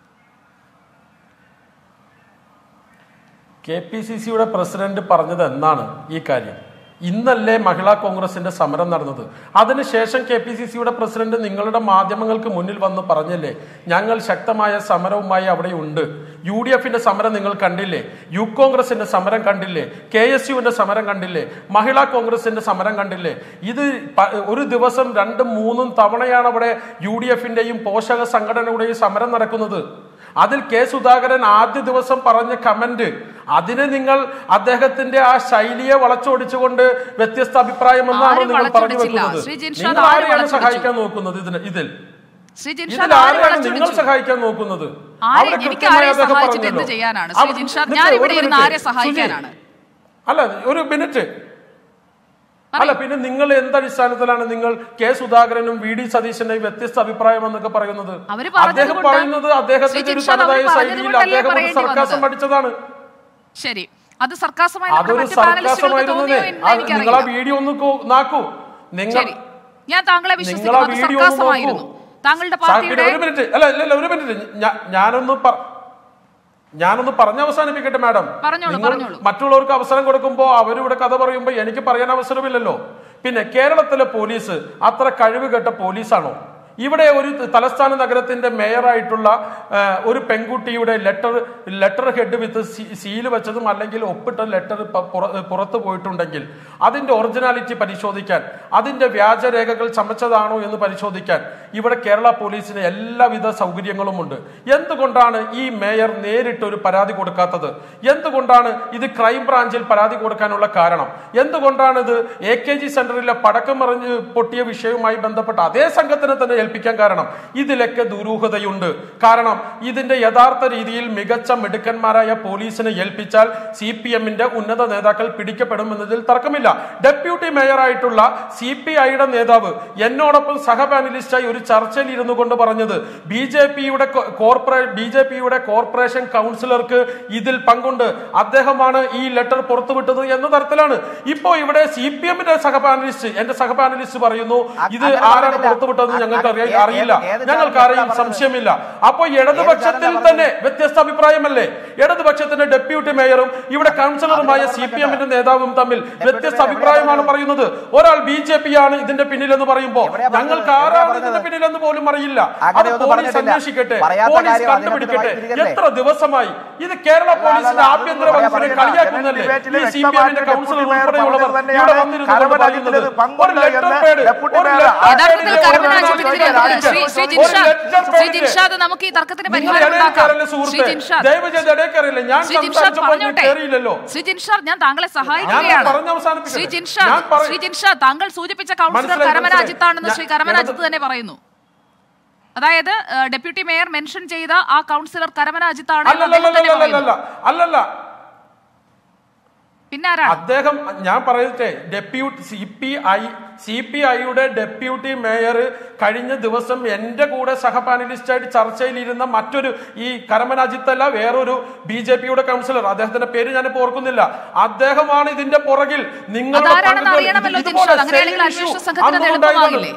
കെ പി സി സിയുടെ പ്രസിഡന്റ് പറഞ്ഞത് എന്നാണ് ഈ കാര്യം ഇന്നല്ലേ മഹിളാ കോൺഗ്രസിന്റെ സമരം നടന്നത് അതിനുശേഷം കെ പി സി സിയുടെ പ്രസിഡന്റ് നിങ്ങളുടെ മാധ്യമങ്ങൾക്ക് മുന്നിൽ വന്ന് പറഞ്ഞല്ലേ ഞങ്ങൾ ശക്തമായ സമരവുമായി അവിടെ ഉണ്ട് യു ഡി എഫിന്റെ സമരം നിങ്ങൾ കണ്ടില്ലേ യു കോൺഗ്രസിന്റെ സമരം കണ്ടില്ലേ കെ എസ് യുവിന്റെ സമരം കണ്ടില്ലേ മഹിളാ കോൺഗ്രസിന്റെ സമരം കണ്ടില്ലേ ഇത് പ- ഒരു ദിവസം രണ്ടും മൂന്നും തവണയാണ് അവിടെ യു ഡി എഫിന്റെയും പോഷക സംഘടനയുടെയും സമരം നടക്കുന്നത് അതിൽ കെ സുധാകരൻ ആദ്യ ദിവസം പറഞ്ഞ കമന്റ് അതിനെ നിങ്ങൾ അദ്ദേഹത്തിന്റെ ആ ശൈലിയെ വളച്ചൊടിച്ചുകൊണ്ട് വ്യത്യസ്ത അഭിപ്രായം എന്നാണ് ആരും നിങ്ങൾ പറഞ്ഞു വളച്ചൊടിച്ചില്ല. വെക്കുന്നത് ശ്രീ ജിൻഷാദ് നിങ്ങൾ ആരും ആരെയാണ് വളച്ചൊടിച്ചു. സഹായിക്കാൻ നോക്കുന്നത് ഇതിന് ഇതിൽ ശ്രീ ഇതിൽ ജിൻഷാദ് ആര് ആരെയാണ് നിങ്ങൾ വളച്ചൊടിച്ചു? സഹായിക്കാൻ നോക്കുന്നത് ആരെ- അവിടെ എനിക്ക് കൃത്യമായി ആരെ അദ്ദേഹം സഹായിച്ചിട്ട് എന്ത് പറഞ്ഞല്ലോ. ചെയ്യാനാണ്? ശ്രീ അവിടെ- ജിൻഷാദ്, നിൽക്ക്, ഞാൻ ഒരു ഇവിടെ ഇരുന്ന് മിനിറ്റ്. ആരെ സഹായിക്കാനാണ്? സുജി, അല്ല ഒരു മിനിറ്റ് അല്ല പിന്നെ നിങ്ങൾ എന്തടിസ്ഥാനത്തിലാണ് നിങ്ങൾ കെ സുധാകരനും വി ഡി സതീശന്റെയും വ്യത്യസ്ത അഭിപ്രായം എന്നൊക്കെ പറയുന്നത് അവര് പറഞ്ഞത് അദ്ദേഹം കൊണ്ട് പറയുന്നത് അദ്ദേഹത്തിന്റെ ശ്രീ ഒരു ജിൻഷാദ് തനതായ അവർ പറഞ്ഞത് ശൈലിയിൽ കൊണ്ടല്ലേ അദ്ദേഹം ഒരു പറയേണ്ടി സർക്കാസം വന്നത്? പഠിച്ചതാണ് ശരി അത് സർക്കാസമായി നമ്മുടെ അതൊരു മറ്റ് പാനലിസ്റ്റുകൾക്ക് തോന്നിയോ സർക്കാസമായിരുന്നേ എന്ന് നിങ്ങൾ ആ എനിക്കറിയില്ല വീഡിയോ ഒന്ന് കോ- നാക്കൂ നിങ്ങൾ ശരി ഞാൻ താങ്കളെ നിങ്ങൾ ആ വിശ്വസിക്കുന്നു അത് വീഡിയോ ഒന്ന് സർക്കാസമായിരുന്നു നോക്കൂ താങ്കളുടെ സാർ, പിന്നെ പാർട്ടിയുടെ ഒരു മിനിറ്റ് അല്ല ഇല്ല ഇല്ല, ഒരു മിനിറ്റ് ഞാ- ഞാനൊന്ന് പ- ഞാനൊന്ന് പറഞ്ഞ് അവസാനിപ്പിക്കട്ടെ മാഡം പറഞ്ഞോളൂ, നിങ്ങൾ പറഞ്ഞോളൂ. മറ്റുള്ളവർക്ക് അവസരം കൊടുക്കുമ്പോൾ അവരിവിടെ കഥ പറയുമ്പോൾ എനിക്ക് പറയാൻ അവസരമില്ലല്ലോ പിന്നെ കേരളത്തിലെ പോലീസ് അത്ര കഴിവുകെട്ട പോലീസാണോ ഇവിടെ ഒരു തലസ്ഥാന നഗരത്തിന്റെ മേയറായിട്ടുള്ള ആ, ഒരു പെൺകുട്ടിയുടെ letter letter head with seal വെച്ചതും അല്ലെങ്കിൽ ഒപ്പിട്ട ലെറ്റർ പുറത്തു പോയിട്ടുണ്ടെങ്കിൽ അതിന്റെ ഒറിജിനാലിറ്റി പരിശോധിക്കാൻ അതിന്റെ വ്യാജരേഖകൾ ചമച്ചതാണോ എന്ന് പരിശോധിക്കാൻ ഇവിടെ കേരള പോലീസിന് എല്ലാവിധ സൗകര്യങ്ങളുമുണ്ട് എന്തുകൊണ്ടാണ് ഈ മേയർ നേരിട്ട് ഒരു പരാതി കൊടുക്കാത്തത് എന്തുകൊണ്ടാണ് ഇത് ക്രൈം ബ്രാഞ്ചിൽ പരാതി കൊടുക്കാനുള്ള കാരണം എന്തുകൊണ്ടാണ് ഇത് എ കെ ജി സെന്ററിലെ പടക്കം മറിഞ്ഞ് പൊട്ടിയ വിഷയവുമായി ബന്ധപ്പെട്ട അതേ സംഘത്തിനെ തന്നെ ഏൽപ്പിക്കാൻ കാരണം ഇതിലൊക്കെ ദുരൂഹതയുണ്ട് കാരണം ഇതിന്റെ യഥാർത്ഥ രീതിയിൽ മികച്ച മിടുക്കന്മാരായ പോലീസിനെ ഏൽപ്പിച്ചാൽ സി പി എമ്മിന്റെ ഉന്നത നേതാക്കൾ പിടിക്കപ്പെടും എന്നതിൽ തർക്കമില്ല ഡെപ്യൂട്ടി മേയറായിട്ടുള്ള സി പി ഐയുടെ നേതാവ് എന്നോടൊപ്പം സഹ പാനലിസ്റ്റായി ഒരു ചർച്ചയിൽ ഇരുന്നു കൊണ്ട് പറഞ്ഞത് ബി ജെ പിയുടെ കോർപ്പറേ ബി ജെ പിയുടെ കോർപ്പറേഷൻ കൗൺസിലർക്ക് ഇതിൽ പങ്കുണ്ട് അദ്ദേഹമാണ് ഈ ലെറ്റർ പുറത്തുവിട്ടത് എന്ന തരത്തിലാണ് ഇപ്പോ ഇവിടെ സി പി എമ്മിന്റെ സഹ പാനലിസ്റ്റ് എന്റെ സഹ പാനലിസ്റ്റ് പറയുന്നു ഇത് അങ്ങനെ ആരാണ് പറഞ്ഞില്ല. പുറത്തുവിട്ടതെന്ന് ഞങ്ങൾക്ക് അറിയ- ഏത് അറിയില്ല ഏത് ഞങ്ങൾക്ക് അറിയാം ചാനലിലാണ് സംശയമില്ല അപ്പൊ ഇടതുപക്ഷത്തിൽ ചാനലിലാണ് തന്നെ വ്യത്യസ്ത അഭിപ്രായമല്ലേ ഇടതുപക്ഷത്തിന്റെ ഡെപ്യൂട്ടി മേയറും ഇവിടെ കൗൺസിലറുമായ അതിന് സി പി പറഞ്ഞില്ല. എമ്മിന്റെ നേതാവും തമ്മിൽ വ്യത്യസ്ത മേയർ അഭിപ്രായമാണ് എവിടെയാ പറയുന്നത് ഒരാൾ ബി ജെ പി ആണ് ഇതിന്റെ പിന്നിലെന്ന് പറയുമ്പോ എവിടെയാ പറഞ്ഞത്? ഞങ്ങൾക്ക് എവിടെയാ ആരാണ് പറഞ്ഞത്? ഇതിന്റെ പിന്നിലെന്ന് പോലും അറിയില്ല അത് അങ്ങനെയൊന്നും പോലീസ് പറഞ്ഞിട്ടില്ല. അന്വേഷിക്കട്ടെ പറയാത്ത പോലീസ് കാര്യം കണ്ടുപിടിക്കട്ടെ അദ്ദേഹത്തിന് വായിച്ചിരിക്കല്ലേ? എത്ര ദിവസമായി ഇത് കേരള പോലീസിന്റെ അല്ല, ആഭ്യന്തര അതൊന്നും വകുപ്പിനെ പറയാൻ കളിയാക്കുന്നല്ലേ ഡിബേറ്റിൽ ഈ സി പി എമ്മിന്റെ വ്യക്തമായിട്ട് കൗൺസിലർ ഡെപ്യൂട്ടി മേയർ ഉൾപ്പെടെയുള്ളവർ പറഞ്ഞത് ഇവിടെ തന്നെയാണ് വന്നിരുന്നു കൊണ്ട് കരമന പറയുന്നത് ജില്ലയിൽ ഒരു പങ്കുണ്ട് ലെറ്റർ എന്ന് പേഡ് ഡെപ്യൂട്ടി ഒരു മേയർ ലെറ്റർ യഥാർത്ഥത്തിൽ ആരുടെ കർമ്മനാശുപത്രി ചോദിച്ചാൽ ശ്രീ ശ്രീ ഒരു ജിൻഷാദ് ലെറ്റർ ശ്രീ പേഡില് ജിൻഷാദ് നമുക്ക് ഈ തർക്കത്തിന് നിങ്ങൾ പരിഹാരം ഉണ്ടാക്കാം ഇടയക്കാരല്ലേ ശ്രീ സുഹൃത്തെ ജിൻഷാദ് ദയവ് ചെയ്ത് ഇടയക്കാരല്ലേ ഞാൻ ശ്രീ ജിൻഷാദ് സംസാരിച്ചപ്പോൾ പറഞ്ഞോട്ടെ കയറിയില്ലല്ലോ ശ്രീ ജിൻഷാദ് ഞാൻ താങ്കളെ ഞാൻ സഹായിക്കുകയാണ് പറഞ്ഞ് അവസാനിപ്പിക്കട്ടെ. ശ്രീ ജിൻഷാദ് ഞാൻ പറ- ശ്രീ ജിൻഷാദ് താങ്കൾ സൂചിപ്പിച്ച കൗൺസിലർ മനസ്സിലായി, കരമനാജിത്താണെന്ന് ശ്രീ മനസ്സിലായി. കരമനാജിത്ത് ഞാൻ- തന്നെ പറയുന്നു അതായത് ഏഹ്, ഡെപ്യൂട്ടി മേയർ മെൻഷൻ ചെയ്ത ആ കൗൺസിലർ കരമനാജിത്താണ് എന്ന് അദ്ദേഹം തന്നെ അല്ലല്ലല്ലല്ലല്ല പറയുന്നു. അല്ലല്ല പിന്നെ ആരാണ് അദ്ദേഹം ഞാൻ പറയട്ടെ deputy C P I C P ഐയുടെ ഡെപ്യൂട്ടി മേയർ കഴിഞ്ഞ ദിവസം എന്റെ കൂടെ സഹപാനലിസ്റ്റായിട്ട് ചർച്ചയിലിരുന്ന മറ്റൊരു ഈ കരമൻ അജിത്ത് അല്ല വേറൊരു ബി ജെ പിയുടെ കൗൺസിലർ അദ്ദേഹത്തിന്റെ പേര് ഞാനിപ്പോ ഓർക്കുന്നില്ല അദ്ദേഹമാണ് ഇതിന്റെ പുറകിൽ നിങ്ങളുടെ അതാരാണെന്ന് പങ്കുകൾ- അറിയണമല്ലോ ഇതുപോലെ ജിൻഷാദ് അങ്ങനെയാണെങ്കിൽ same issue അന്വേഷണ സംഘത്തിന് അത് അന്നും ഉണ്ടായിരുന്നു. എളുപ്പമാകില്ലേ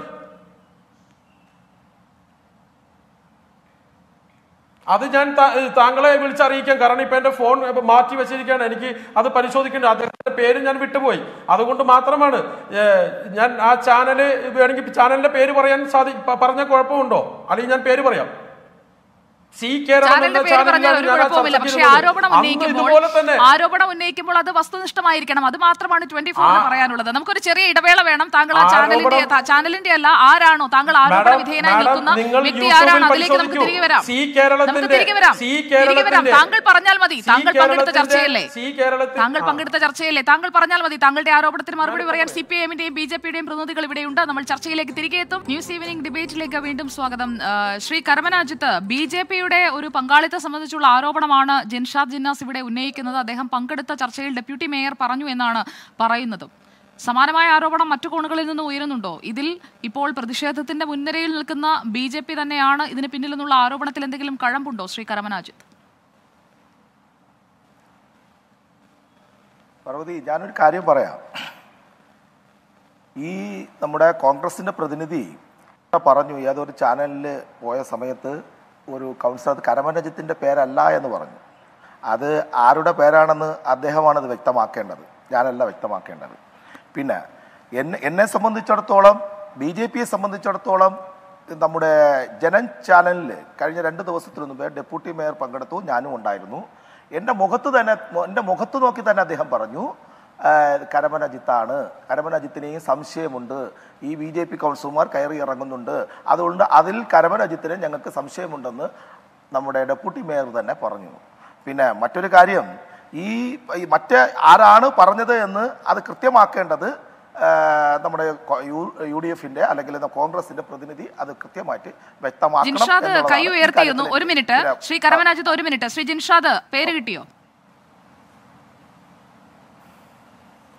അത് ഞാൻ താ- താങ്കളെ വിളിച്ചറിയിക്കാം കാരണം ഇപ്പൊ എന്റെ ഫോൺ ഇപ്പൊ മാറ്റി വെച്ചിരിക്കുകയാണ് എനിക്ക് അത് പരിശോധിക്കേണ്ട അദ്ദേഹത്തിന്റെ പേര് ഞാൻ വിട്ടുപോയി അതുകൊണ്ട് മാത്രമാണ് ഏ, ഞാൻ ആ ചാനല് വേണമെങ്കിൽ ചാനലിന്റെ പേര് പറയാൻ സാധി പ- പറഞ്ഞ കുഴപ്പമുണ്ടോ അല്ലെങ്കിൽ ഞാൻ പേര് പറയാം സി കേരളം ചാനലിന്റെ എന്ന പേര് പറഞ്ഞാൽ ചാനലിലാണ് ഒരു ഞാൻ ആ കുഴപ്പമില്ല ചർച്ചയ്ക്ക് പക്ഷേ ഇരുന്നത്. ആരോപണം അന്ന് ഉന്നയിക്കുമ്പോൾ ഇതുപോലെ തന്നെ ആരോപണം ഉന്നയിക്കുമ്പോൾ അത് വസ്തുനിഷ്ഠമായിരിക്കണം അത് മാത്രമാണ് ട്വന്റി ഫോറിന് ആ- പറയാനുള്ളത് നമുക്കൊരു ചെറിയ ഇടവേള വേണം താങ്കൾ ആ ചാനലിന്റെ ആരോപണം- ത- ചാനലിന്റെ അല്ല ആരാണോ താങ്കൾ ആരോപണ മാഡം, വിധേയനായി മാഡം, നിൽക്കുന്ന നിങ്ങൾ വ്യക്തി യൂട്യൂബിൽ ആരാണ് അതിലേക്ക് നമുക്ക് പരിശോധിക്കൂ. തിരികെ വരാം സി കേരളത്തിന്റെ- നമുക്ക് തിരികെ വരാം സി തിരികെ വരാം കേരളത്തിന്റെ- താങ്കൾ പറഞ്ഞാൽ മതി സി താങ്കൾ പങ്കെടുത്ത കേരളത്തിന്റെ- ചർച്ചയല്ലേ സി കേരളത്തിൽ- താങ്കൾ ആ. പങ്കെടുത്ത ചർച്ചയല്ലേ താങ്കൾ പറഞ്ഞാൽ മതി താങ്കളുടെ ആരോപണത്തിന് മറുപടി പറയാൻ സി പി എമ്മിന്റെയും ബി ജെ പിയുടെയും പ്രതിനിധികൾ ഇവിടെയുണ്ട് നമ്മൾ ചർച്ചയിലേക്ക് തിരികെ എത്തും ന്യൂസ് ഈവനിംഗ് ഡിബേറ്റിലേക്ക് വീണ്ടും സ്വാഗതം ആ, ശ്രീ കരമനാജിത്ത് ബി ജെ പിയുടെ ഒരു പങ്കാളിത്തം സംബന്ധിച്ചുള്ള ആരോപണമാണ് ജിൻഷാദ് ജിന്നാസ് ഇവിടെ ഉന്നയിക്കുന്നത് അദ്ദേഹം പങ്കെടുത്ത ചർച്ചയിൽ ഡെപ്യൂട്ടി മേയർ പറഞ്ഞു എന്നാണ് പറയുന്നത് സമാനമായ ആരോപണം മറ്റു കോണുകളിൽ നിന്ന് ഉയരുന്നുണ്ടോ ഇതിൽ ഇപ്പോൾ പ്രതിഷേധത്തിന്റെ മുൻനിരയിൽ നിൽക്കുന്ന ബി ജെ പി തന്നെയാണ് ഇതിന് പിന്നിൽ നിന്നുള്ള ആരോപണത്തിൽ എന്തെങ്കിലും കഴമ്പുണ്ടോ ശ്രീ കരമനാജിത്ത് പാർവതി ഞാനൊരു കാര്യം പറയാം ഈ നമ്മുടെ കോൺഗ്രസിന്റെ പ്രതിനിധി പറഞ്ഞു ഏതൊരു ചാനലിൽ പോയ സമയത്ത് ഒരു കൗൺസിലർ അത് കരമനജിത്തിന്റെ പേരല്ല എന്ന് പറഞ്ഞു അത് ആരുടെ പേരാണെന്ന് അദ്ദേഹമാണ് അത് വ്യക്തമാക്കേണ്ടത് ഞാനല്ല വ്യക്തമാക്കേണ്ടത് പിന്നെ എന്നെ എന്നെ സംബന്ധിച്ചിടത്തോളം ബി ജെ പിയെ സംബന്ധിച്ചിടത്തോളം നമ്മുടെ ജനൻ ചാനലിൽ കഴിഞ്ഞ രണ്ട് ദിവസത്തിന് മുമ്പേ ഡെപ്യൂട്ടി മേയർ പങ്കെടുത്തു ഞാനും ഉണ്ടായിരുന്നു എൻ്റെ മുഖത്ത് തന്നെ എൻ്റെ മുഖത്ത് നോക്കി തന്നെ അദ്ദേഹം പറഞ്ഞു ആ, കരമന അജിത്താണ് കരമന അജിത്തിനെയും സംശയമുണ്ട് ഈ ബി ജെ പി കൗൺസിലർമാർ കയറി ഇറങ്ങുന്നുണ്ട് അതുകൊണ്ട് അതിൽ കരമന അജിത്തിനെ ഞങ്ങൾക്ക് സംശയമുണ്ടെന്ന് നമ്മുടെ ഡെപ്യൂട്ടി മേയർ തന്നെ പറഞ്ഞു പിന്നെ മറ്റൊരു കാര്യം ഈ ഈ മറ്റേ ആരാണ് പറഞ്ഞത് എന്ന് അത് കൃത്യമാക്കേണ്ടത് ആ, നമ്മുടെ കൊ- യു യു ഡി എഫിന്റെ അല്ലെങ്കിൽ കോൺഗ്രസിന്റെ പ്രതിനിധി അത് കൃത്യമായിട്ട് വ്യക്തമാക്കണം ജിൻഷാദ് എന്നുള്ളതാണ് കൈ ഈ ഉയർത്തിയിരുന്നു കാര്യത്തിൽ ഒരു മിനിറ്റ് പിന്നെ, ശ്രീ കരമനാജിത്ത് ഒരു മിനിറ്റ് ശ്രീ ജിൻഷാദ് പേര് കിട്ടിയോ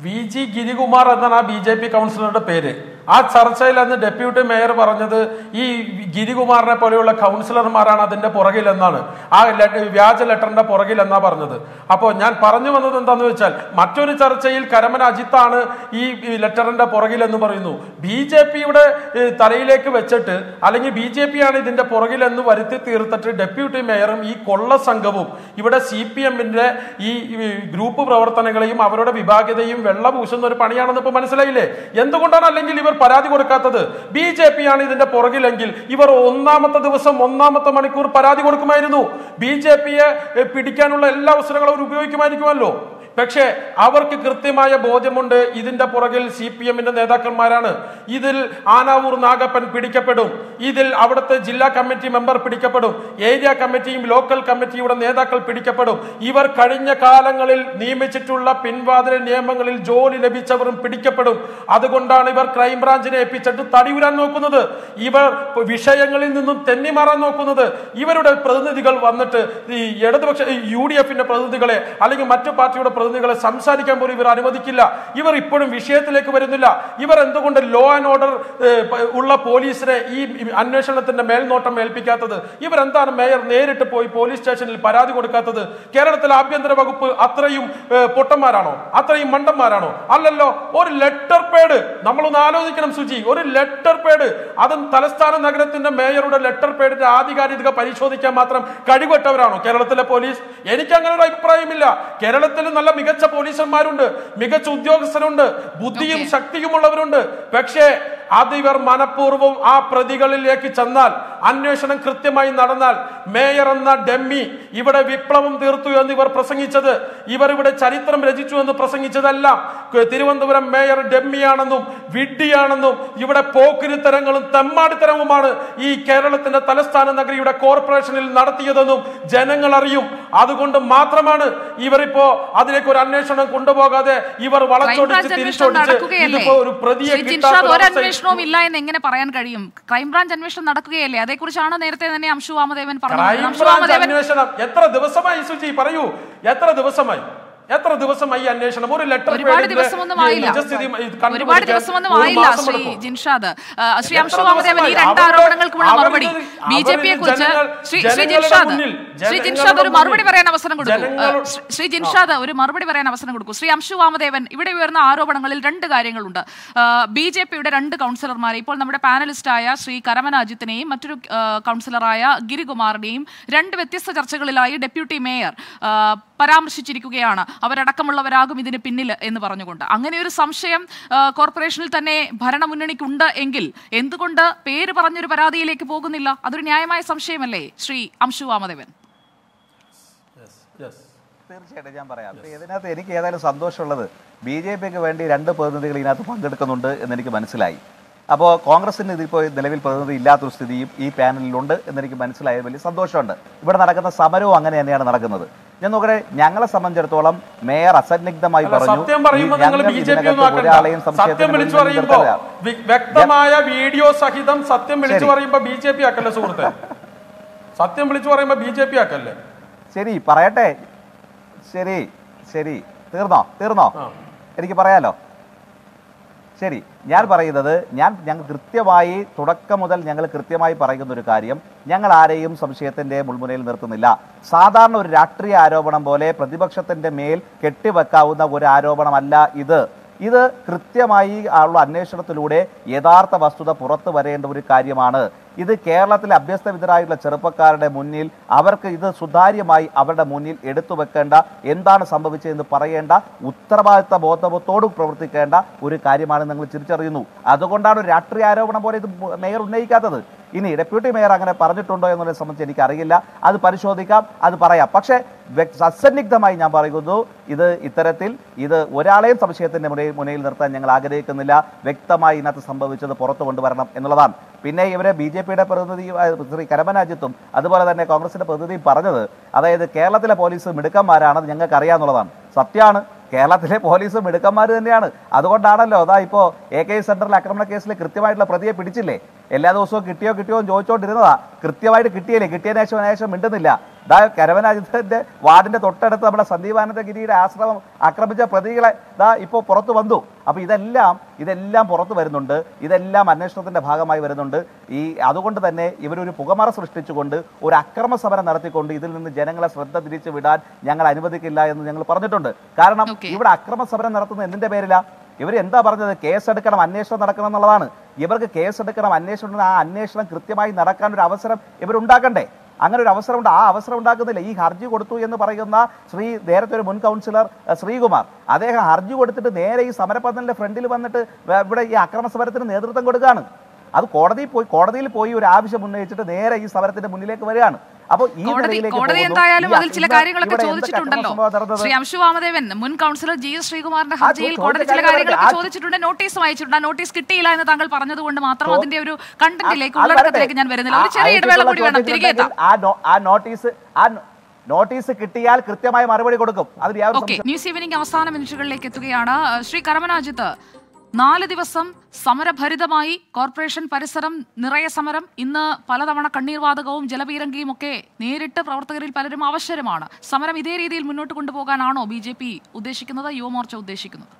വി ജി ഗിരികുമാർ എന്നാണ് ആ ബി ജെ പി കൗൺസിലറുടെ പേര് ആ ചർച്ചയിൽ അന്ന് ഡെപ്യൂട്ടി മേയർ പറഞ്ഞത് ഈ ഗിരികുമാറിനെ പോലെയുള്ള കൗൺസിലർമാരാണ് അതിന്റെ പുറകിൽ എന്നാണ് ആ ലെ- വ്യാജ ലെറ്ററിന്റെ പുറകിൽ എന്നാ പറഞ്ഞത് അപ്പോൾ ഞാൻ പറഞ്ഞു വന്നത് എന്താന്ന് വെച്ചാൽ മറ്റൊരു ചർച്ചയിൽ കരമന അജിത്താണ് ഈ ഈ ലെറ്ററിന്റെ പുറകിൽ എന്ന് പറയുന്നു ബി ജെ പിയുടെ തലയിലേക്ക് വെച്ചിട്ട് അല്ലെങ്കിൽ ബി ജെ പി ആണ് ഇതിന്റെ പുറകിൽ എന്ന് വരുത്തി തീർത്തിട്ട് ഡെപ്യൂട്ടി മേയറും ഈ കൊള്ള സംഘവും ഇവിടെ സി പി എമ്മിന്റെ ഈ ഈ ഗ്രൂപ്പ് പ്രവർത്തനങ്ങളെയും അവരുടെ വിഭാഗ്യതയും വെള്ള പൂശുന്ന ഒരു പണിയാണെന്ന് ഇപ്പൊ മനസ്സിലായില്ലേ എന്തുകൊണ്ടാണ് അല്ലെങ്കിൽ ഇവർ പരാതി കൊടുക്കാത്തത് ബി ജെ പി ആണ് ഇതിന്റെ പുറകിലെങ്കിൽ ഇവർ ഒന്നാമത്തെ ദിവസം ഒന്നാമത്തെ മണിക്കൂർ പരാതി കൊടുക്കുമായിരുന്നു ബി ജെ പിയെ പിടിക്കാനുള്ള എല്ലാ അവസരങ്ങളും അവർ ഉപയോഗിക്കുമായിരിക്കുമല്ലോ പക്ഷേ അവർക്ക് കൃത്യമായ ബോധ്യമുണ്ട് ഇതിന്റെ പുറകിൽ സി പി എമ്മിന്റെ നേതാക്കന്മാരാണ് ഇതിൽ ആനാവൂർ നാഗപ്പൻ പിടിക്കപ്പെടും ഇതിൽ അവിടുത്തെ ജില്ലാ കമ്മിറ്റി മെമ്പർ പിടിക്കപ്പെടും ഏരിയ കമ്മിറ്റിയും ലോക്കൽ കമ്മിറ്റിയുടെ നേതാക്കൾ പിടിക്കപ്പെടും ഇവർ കഴിഞ്ഞ കാലങ്ങളിൽ നിയമിച്ചിട്ടുള്ള പിൻവാതിര നിയമങ്ങളിൽ ജോലി ലഭിച്ചവരും പിടിക്കപ്പെടും അതുകൊണ്ടാണ് ഇവർ ക്രൈംബ്രാഞ്ചിനെ ഏൽപ്പിച്ചിട്ട് തടിയുരാൻ നോക്കുന്നത് ഇവർ വിഷയങ്ങളിൽ നിന്നും തെന്നിമാറാൻ നോക്കുന്നത് ഇവരുടെ പ്രതിനിധികൾ വന്നിട്ട് ഈ ഇടതുപക്ഷ ഈ യു ഡി എഫിന്റെ പ്രതിനിധികളെ അല്ലെങ്കിൽ മറ്റു പാർട്ടിയുടെ പ്രതിനിധികളെ സംസാരിക്കാൻ പോലും ഇവർ അനുവദിക്കില്ല ഇവർ ഇപ്പോഴും വിഷയത്തിലേക്ക് വരുന്നില്ല ഇവർ എന്തുകൊണ്ട് ലോ ആൻഡ് ഓർഡർ ഉള്ള പോലീസിനെ ഈ അന്വേഷണത്തിന്റെ മേൽനോട്ടം ഏൽപ്പിക്കാത്തത് ഇവരെന്താണ് മേയർ നേരിട്ട് പോയി പോലീസ് സ്റ്റേഷനിൽ പരാതി കൊടുക്കാത്തത് കേരളത്തിലെ ആഭ്യന്തര വകുപ്പ് അത്രയും ഏഹ്, പൊട്ടന്മാരാണോ അത്രയും മണ്ടന്മാരാണോ അല്ലല്ലോ ഒരു ലെറ്റർ പേഡ് നമ്മളൊന്ന് ആലോചിക്കണം സുജി ഒരു ലെറ്റർ പേഡ് അതും തലസ്ഥാന നഗരത്തിന്റെ മേയറുടെ ലെറ്റർ പേഡിന്റെ ആധികാരികത പരിശോധിക്കാൻ മാത്രം കഴിവട്ടവരാണോ കേരളത്തിലെ പോലീസ് എനിക്ക് അങ്ങനെ ഒരു അഭിപ്രായമില്ല കേരളത്തിൽ നല്ല മികച്ച പോലീസന്മാരുണ്ട് മികച്ച ഉദ്യോഗസ്ഥരുണ്ട് ബുദ്ധിയും ശക്തിയുമുള്ളവരുണ്ട് പക്ഷേ അത് ഇവർ മനഃപൂർവ്വം ആ പ്രതികളിലേക്ക് ചെന്നാൽ അന്വേഷണം കൃത്യമായി നടന്നാൽ മേയർ എന്ന ഡെമ്മി ഇവിടെ വിപ്ലവം തീർത്തു എന്ന് ഇവർ പ്രസംഗിച്ചത് ഇവർ ഇവിടെ ചരിത്രം രചിച്ചു എന്ന് പ്രസംഗിച്ചതെല്ലാം ക- തിരുവനന്തപുരം മേയർ ഡെമ്മിയാണെന്നും വിഡ്ഢിയാണെന്നും ഇവിടെ പോക്കിരിത്തരങ്ങളും തെമ്മാടിത്തരവുമാണ് ഈ കേരളത്തിന്റെ തലസ്ഥാന നഗരിയുടെ കോർപ്പറേഷനിൽ നടത്തിയതെന്നും ജനങ്ങൾ അറിയും അതുകൊണ്ട് മാത്രമാണ് ഇവരിപ്പോ അതിലേക്ക് ഒരു അന്വേഷണം കൊണ്ടുപോകാതെ ഇവർ വളച്ചൊടിച്ച് ക്രൈംബ്രാഞ്ച് അന്വേഷണം തിരിച്ചൊടിച്ച് നടക്കുകയല്ലേ ഇതിപ്പോ ഒരു പ്രതിയെ ശ്രീ ജിൻഷാദ് ഒരു കിട്ടാത്ത അന്വേഷണവും ഇല്ല എന്ന് എങ്ങനെ പറയാൻ കഴിയും ക്രൈംബ്രാഞ്ച് അന്വേഷണം നടക്കുകയല്ലേ അതേക്കുറിച്ചാണ് നേരത്തെ തന്നെ അംശു വാമദേവൻ പറഞ്ഞത് അംശു ക്രൈംബ്രാഞ്ച് വാമദേവൻ അന്വേഷണം എത്ര ദിവസമായി സുജി പറയൂ എത്ര ദിവസമായി എത്ര ദിവസമായി ഈ അന്വേഷണം ഒരു ലെറ്റർ ഒരുപാട് ദിവസമൊന്നും ആയില്ല ഒരുപാട് ദിവസമൊന്നും ആയില്ല ശ്രീ ജിൻഷാദ് ആ, ശ്രീ എത്ര അംശു വാമദേവൻ ഈ ദിവസമായി? രണ്ട് അവരുടെ- ആരോപണങ്ങൾക്കുള്ള അവരുടെ മറുപടി ഇത് ബി ജെ പിയെ കുറിച്ച് ജനങ്ങൾ- ശ്രീ ശ്രീ ജനങ്ങളുടെ ജിൻഷാദ് മുന്നിൽ, ശ്രീ ജനങ്ങളുടെ ജിൻഷാദ് ഒരു മറുപടി മുന്നിൽ, പറയാൻ അവസരം കൊടുക്കൂ ആ, ജനങ്ങൾ- ശ്രീ- ശ്രീ ജിൻഷാദ് ഒരു മറുപടി പറയാൻ അവസരം കൊടുക്കൂ ശ്രീ അംശു വാമദേവൻ ഇവിടെ ഉയർന്ന ആരോപണങ്ങളിൽ രണ്ട് കാര്യങ്ങളുണ്ട് ബി ജെ പിയുടെ രണ്ട് കൗൺസിലർമാരെ ഇപ്പോൾ നമ്മുടെ പാനലിസ്റ്റായ ശ്രീ കരമന അജിത്തിനെയും മറ്റൊരു ആ, കൗൺസിലറായ ഗിരികുമാറിനെയും രണ്ട് വ്യത്യസ്ത ചർച്ചകളിലായി ഡെപ്യൂട്ടി മേയർ ആ, പരാമർശിച്ചിരിക്കുകയാണ് അവരടക്കമുള്ളവരാകും ഇതിന് പിന്നിൽ എന്ന് പറഞ്ഞുകൊണ്ട് അങ്ങനെ ഒരു സംശയം ആ, കോർപ്പറേഷനിൽ തന്നെ ഭരണമുന്നണിക്കുണ്ട് എങ്കിൽ എന്തുകൊണ്ട് പേര് പറഞ്ഞൊരു പരാതിയിലേക്ക് പോകുന്നില്ല അതൊരു ന്യായമായ സംശയമല്ലേ ശ്രീ അംശു വാമദേവൻ തീർച്ചയായിട്ടും ഞാൻ പറയാം ഇപ്പൊ ഇതിനകത്ത് എനിക്ക് ഏതായാലും സന്തോഷമുള്ളത് ബി ജെ പിക്ക് വേണ്ടി രണ്ട് പ്രതിനിധികൾ ഇതിനകത്ത് പങ്കെടുക്കുന്നുണ്ട് എന്നെനിക്ക് മനസ്സിലായി അപ്പോൾ കോൺഗ്രസിന് ഇതിപ്പോൾ നിലവിൽ പ്രതിനിധി ഇല്ലാത്തൊരു സ്ഥിതിയും ഈ പാനലിലുണ്ട് എന്നെനിക്ക് മനസ്സിലായത് വലിയ സന്തോഷമുണ്ട് ഇവിടെ നടക്കുന്ന സമരവും അങ്ങനെ തന്നെയാണ് നടക്കുന്നത് ഞാൻ നോക്കട്ടെ ഞങ്ങളെ സംബന്ധിച്ചിടത്തോളം മേയർ അസന്നിഗ്ധമായി അല്ല, പറഞ്ഞു സത്യം പറയുമ്പോൾ ഈ നിങ്ങൾ ഞങ്ങൾ ബി ജെ പി ഇതിനകത്ത് ഒന്നും ഒരാളെയും ആക്കണ്ട സംശയത്തിന് സത്യം വിളിച്ചു മുന്നിൽ പറയുമ്പോ നിർത്തരുത്. വി- വ്യക്തമായ വീഡിയോ സഹിതം സത്യം വിളിച്ചു ശരി. പറയുമ്പോ ബി ജെ പി ആക്കല്ലേ സുഹൃത്തെ സത്യം വിളിച്ചു പറയുമ്പോ ബി ജെ പി ആക്കല്ലേ ശരി പറയട്ടെ ശരി ശരി തീർന്നോ തീർന്നോ ആ. എനിക്ക് പറയാലോ ശരി ഞാൻ പറയുന്നത് ഞാൻ ഞങ്ങൾ കൃത്യമായി തുടക്കം മുതൽ ഞങ്ങൾ കൃത്യമായി പറയുന്ന ഒരു കാര്യം ഞങ്ങൾ ആരെയും സംശയത്തിന്റെ മുൾമുനയിൽ നിർത്തുന്നില്ല സാധാരണ ഒരു രാഷ്ട്രീയ ആരോപണം പോലെ പ്രതിപക്ഷത്തിന്റെ മേൽ കെട്ടിവെക്കാവുന്ന ഒരു ആരോപണമല്ല ഇത് ഇത് കൃത്യമായി ഉള്ള അന്വേഷണത്തിലൂടെ യഥാർത്ഥ വസ്തുത പുറത്തു വരേണ്ട ഒരു കാര്യമാണ് ഇത് കേരളത്തിലെ അഭ്യസ്തവിധരായിട്ടുള്ള ചെറുപ്പക്കാരുടെ മുന്നിൽ അവർക്ക് ഇത് സുതാര്യമായി അവരുടെ മുന്നിൽ എടുത്തു വെക്കേണ്ട എന്താണ് സംഭവിച്ചതെന്ന് പറയേണ്ട ഉത്തരവാദിത്ത ബോധവത്തോട് പ്രവർത്തിക്കേണ്ട ഒരു കാര്യമാണ് നിങ്ങൾ തിരിച്ചറിയുന്നു അതുകൊണ്ടാണ് ഒരു രാഷ്ട്രീയ ആരോപണം പോലെ ഇത് മേയർ ഉന്നയിക്കാത്തത് ഇനി ഡെപ്യൂട്ടി മേയർ അങ്ങനെ പറഞ്ഞിട്ടുണ്ടോ എന്നതിനെ സംബന്ധിച്ച് എനിക്കറിയില്ല അത് പരിശോധിക്കാം അത് പറയാം പക്ഷേ വ്യക്- സസന്നിഗ്ധമായി ഞാൻ പറയുന്നു ഇത് ഇത്തരത്തിൽ ഇത് ഒരാളെയും സംശയത്തിന്റെ മുനയിൽ മുനയിൽ നിർത്താൻ ഞങ്ങൾ ആഗ്രഹിക്കുന്നില്ല വ്യക്തമായി ഇതിനകത്ത് സംഭവിച്ചത് പുറത്തു കൊണ്ടുവരണം എന്നുള്ളതാണ് പിന്നെ ഇവരെ ബി ജെ പിയുടെ പ്രതിനിധി ആ, ശ്രീ കരമനാജിത്തും അതുപോലെ തന്നെ കോൺഗ്രസിന്റെ പ്രതിനിധിയും പറഞ്ഞത് അതായത് കേരളത്തിലെ പോലീസ് മിടുക്കന്മാരാണെന്ന് ഞങ്ങൾക്ക് അറിയാന്നുള്ളതാണ് സത്യമാണ് കേരളത്തിലെ പോലീസ് മിടുക്കന്മാർ തന്നെയാണ് അതുകൊണ്ടാണല്ലോ അതാ ഇപ്പോൾ എ കെ സെന്ററിൽ ആക്രമണ കേസിൽ കൃത്യമായിട്ടുള്ള പ്രതിയെ പിടിച്ചില്ലേ എല്ലാ ദിവസവും കിട്ടിയോ കിട്ടിയോ എന്ന് ചോദിച്ചോണ്ടിരുന്നതാ കൃത്യമായിട്ട് കിട്ടിയില്ലേ കിട്ടിയതിനു ശേഷം അതിന് ശേഷം മിണ്ടുന്നില്ല ഇതാ കരവനാജിത്തിന്റെ വാർഡിന്റെ തൊട്ടടുത്ത് നമ്മുടെ സന്ദീപാനന്ദഗിരിയുടെ ആശ്രമം ആക്രമിച്ച പ്രതികളെ ഇതാ ഇപ്പോൾ പുറത്തു വന്നു അപ്പൊ ഇതെല്ലാം ഇതെല്ലാം പുറത്തു വരുന്നുണ്ട് ഇതെല്ലാം അന്വേഷണത്തിന്റെ ഭാഗമായി വരുന്നുണ്ട് ഈ അതുകൊണ്ട് തന്നെ ഇവരൊരു പുകമറ സൃഷ്ടിച്ചുകൊണ്ട് ഒരു അക്രമ സമരം നടത്തിക്കൊണ്ട് ഇതിൽ നിന്ന് ജനങ്ങളെ ശ്രദ്ധ തിരിച്ചു വിടാൻ ഞങ്ങൾ അനുവദിക്കില്ല എന്ന് ഞങ്ങൾ പറഞ്ഞിട്ടുണ്ട് കാരണം Okay. ഇവിടെ അക്രമ സമരം നടത്തുന്നത് എന്തിന്റെ പേരിലാ ഇവർ എന്താ പറഞ്ഞത് കേസെടുക്കണം അന്വേഷണം നടക്കണം എന്നുള്ളതാണ് ഇവർക്ക് കേസെടുക്കണം അന്വേഷണം ഉണ്ടെങ്കിൽ ആ അന്വേഷണം കൃത്യമായി നടക്കാൻ ഒരു അവസരം ഇവരുണ്ടാക്കണ്ടേ അങ്ങനെ ഒരു അവസരം ഉണ്ട് ആ അവസരം ഉണ്ടാക്കുന്നില്ല ഈ ഹർജി കൊടുത്തു എന്ന് പറയുന്ന ശ്രീ നേരത്തെ ഒരു മുൻ കൗൺസിലർ അഹ് ശ്രീകുമാർ അദ്ദേഹം ഹർജി കൊടുത്തിട്ട് നേരെ ഈ സമരപന്തലിന്റെ ഫ്രണ്ടിൽ വന്നിട്ട് വേ- ഇവിടെ ഈ അക്രമ സമരത്തിന് നേതൃത്വം കൊടുക്കുകയാണ് അത് കോടതിയിൽ പോയി കോടതിയിൽ പോയി ഒരു ആവശ്യം ഉന്നയിച്ചിട്ട് നേരെ ഈ സമരത്തിന്റെ മുന്നിലേക്ക് വരികയാണ് അപ്പോൾ ഈ കോടതി നിലയിലേക്ക് കോടതി പോകുന്നു. എന്തായാലും ഈ അതിൽ ചില ഇവിടെ- കാര്യങ്ങളൊക്കെ ഇവിടെ എന്തൊക്കെ ചോദിച്ചിട്ടുണ്ടല്ലോ അക്രമ സംഭവം നടന്നത്? ശ്രീ അംശു വാമദേവൻ മുൻ കൗൺസിലർ ജി എസ് ശ്രീകുമാറിന്റെ ആ, ഹർജിയിൽ ചോദിച്ച കോടതി ചില കാര്യങ്ങളൊക്കെ കാര്യങ്ങളൊക്കെ ആ- ചോദിച്ചിട്ടുണ്ട് നോട്ടീസ് വായിച്ചിട്ടുണ്ട് ആ നോട്ടീസ് കിട്ടിയില്ല എന്ന് താങ്കൾ പറഞ്ഞതുകൊണ്ട് മാത്രം ചോ- അതിന്റെ ഒരു കണ്ടന്റിലേക്ക് ആ- അത് ഉള്ളടക്കത്തിലേക്ക് ഞാൻ വരട്ടെ. വരുന്നില്ല ഒരു ആ- ചെറിയ ഇടവേള അയച്ചിട്ടുള്ള കൂടി വേണം തിരികെ എത്താം ചോദ്യത്തിനുണ്ടെങ്കിൽ ആ നോ- ആ നോട്ടീസ് ആ നോ- നോട്ടീസ് കിട്ടിയാൽ കൃത്യമായ മറുപടി കൊടുക്കും അതിൽ യാതൊരു ഓക്കെ സംശയവും ന്യൂസ് ഈവനിംഗ് അവസാന മിനിറ്റുകളിലേക്ക് എത്തുകയാണ് ഏഹ് ശ്രീ കരമനാജിത്ത് നാല് ദിവസം സമരഭരിതമായി കോർപ്പറേഷൻ പരിസരം നിറയെ സമരം ഇന്ന് പലതവണ കണ്ണീർവാതകവും ജലപീരങ്കിയും ഒക്കെ നേരിട്ട് പ്രവർത്തകരിൽ പലരും അവശരമാണ് സമരം ഇതേ രീതിയിൽ മുന്നോട്ട് കൊണ്ടുപോകാനാണോ ബി ജെ പി ഉദ്ദേശിക്കുന്നത് യുവമോർച്ച ഉദ്ദേശിക്കുന്നത്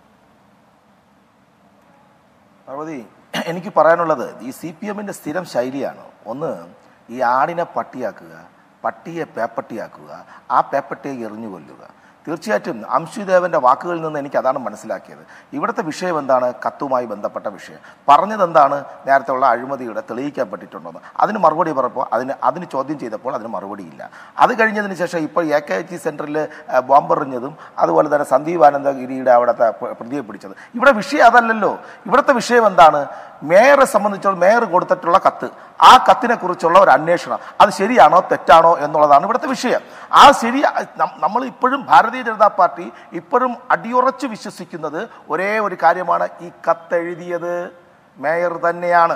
പാർവതി എനിക്ക് പറയാനുള്ളത് ഈ സി പി എമ്മിൻ്റെ സ്ഥിരം ശൈലിയാണ് ഒന്ന് ഈ ആടിനെ പട്ടിയാക്കുക പട്ടിയെ പേപ്പട്ടിയാക്കുക ആ പേപ്പട്ടിയെ എറിഞ്ഞു കൊല്ലുക തീർച്ചയായിട്ടും അംശുദേവന്റെ വാക്കുകളിൽ നിന്ന് എനിക്ക് അതാണ് മനസ്സിലാക്കിയത് ഇവിടുത്തെ വിഷയം എന്താണ് കത്തുമായി ബന്ധപ്പെട്ട വിഷയം പറഞ്ഞത് എന്താണ് നേരത്തെ ഉള്ള അഴിമതിയുടെ തെളിയിക്കപ്പെട്ടിട്ടുണ്ടെന്ന് അതിന് മറുപടി പറഞ്ഞപ്പോൾ അതിന് അതിന് ചോദ്യം ചെയ്തപ്പോൾ അതിന് മറുപടിയില്ല അത് കഴിഞ്ഞതിന് ശേഷം ഇപ്പോൾ എ കെ ടി സെൻറ്ററിൽ ബോംബെറിഞ്ഞതും അതുപോലെ തന്നെ സന്ദീപ് ആനന്ദഗിരിയുടെ അവിടുത്തെ പ- പ്രതിയെ പിടിച്ചത് ഇവിടെ വിഷയം അതല്ലല്ലോ ഇവിടുത്തെ വിഷയം എന്താണ് മേയറെ സംബന്ധിച്ചുള്ള മേയർ കൊടുത്തിട്ടുള്ള കത്ത് ആ കത്തിനെ കുറിച്ചുള്ള ഒരു അന്വേഷണം അത് ശരിയാണോ തെറ്റാണോ എന്നുള്ളതാണ് ഇവിടുത്തെ വിഷയം ആ ശരി നം- നമ്മൾ ഇപ്പോഴും ഭാരതീയ ജനതാ പാർട്ടി ഇപ്പോഴും അടിയുറച്ച് വിശ്വസിക്കുന്നത് ഒരേ ഒരു കാര്യമാണ് ഈ കത്തെഴുതിയത് മേയർ തന്നെയാണ്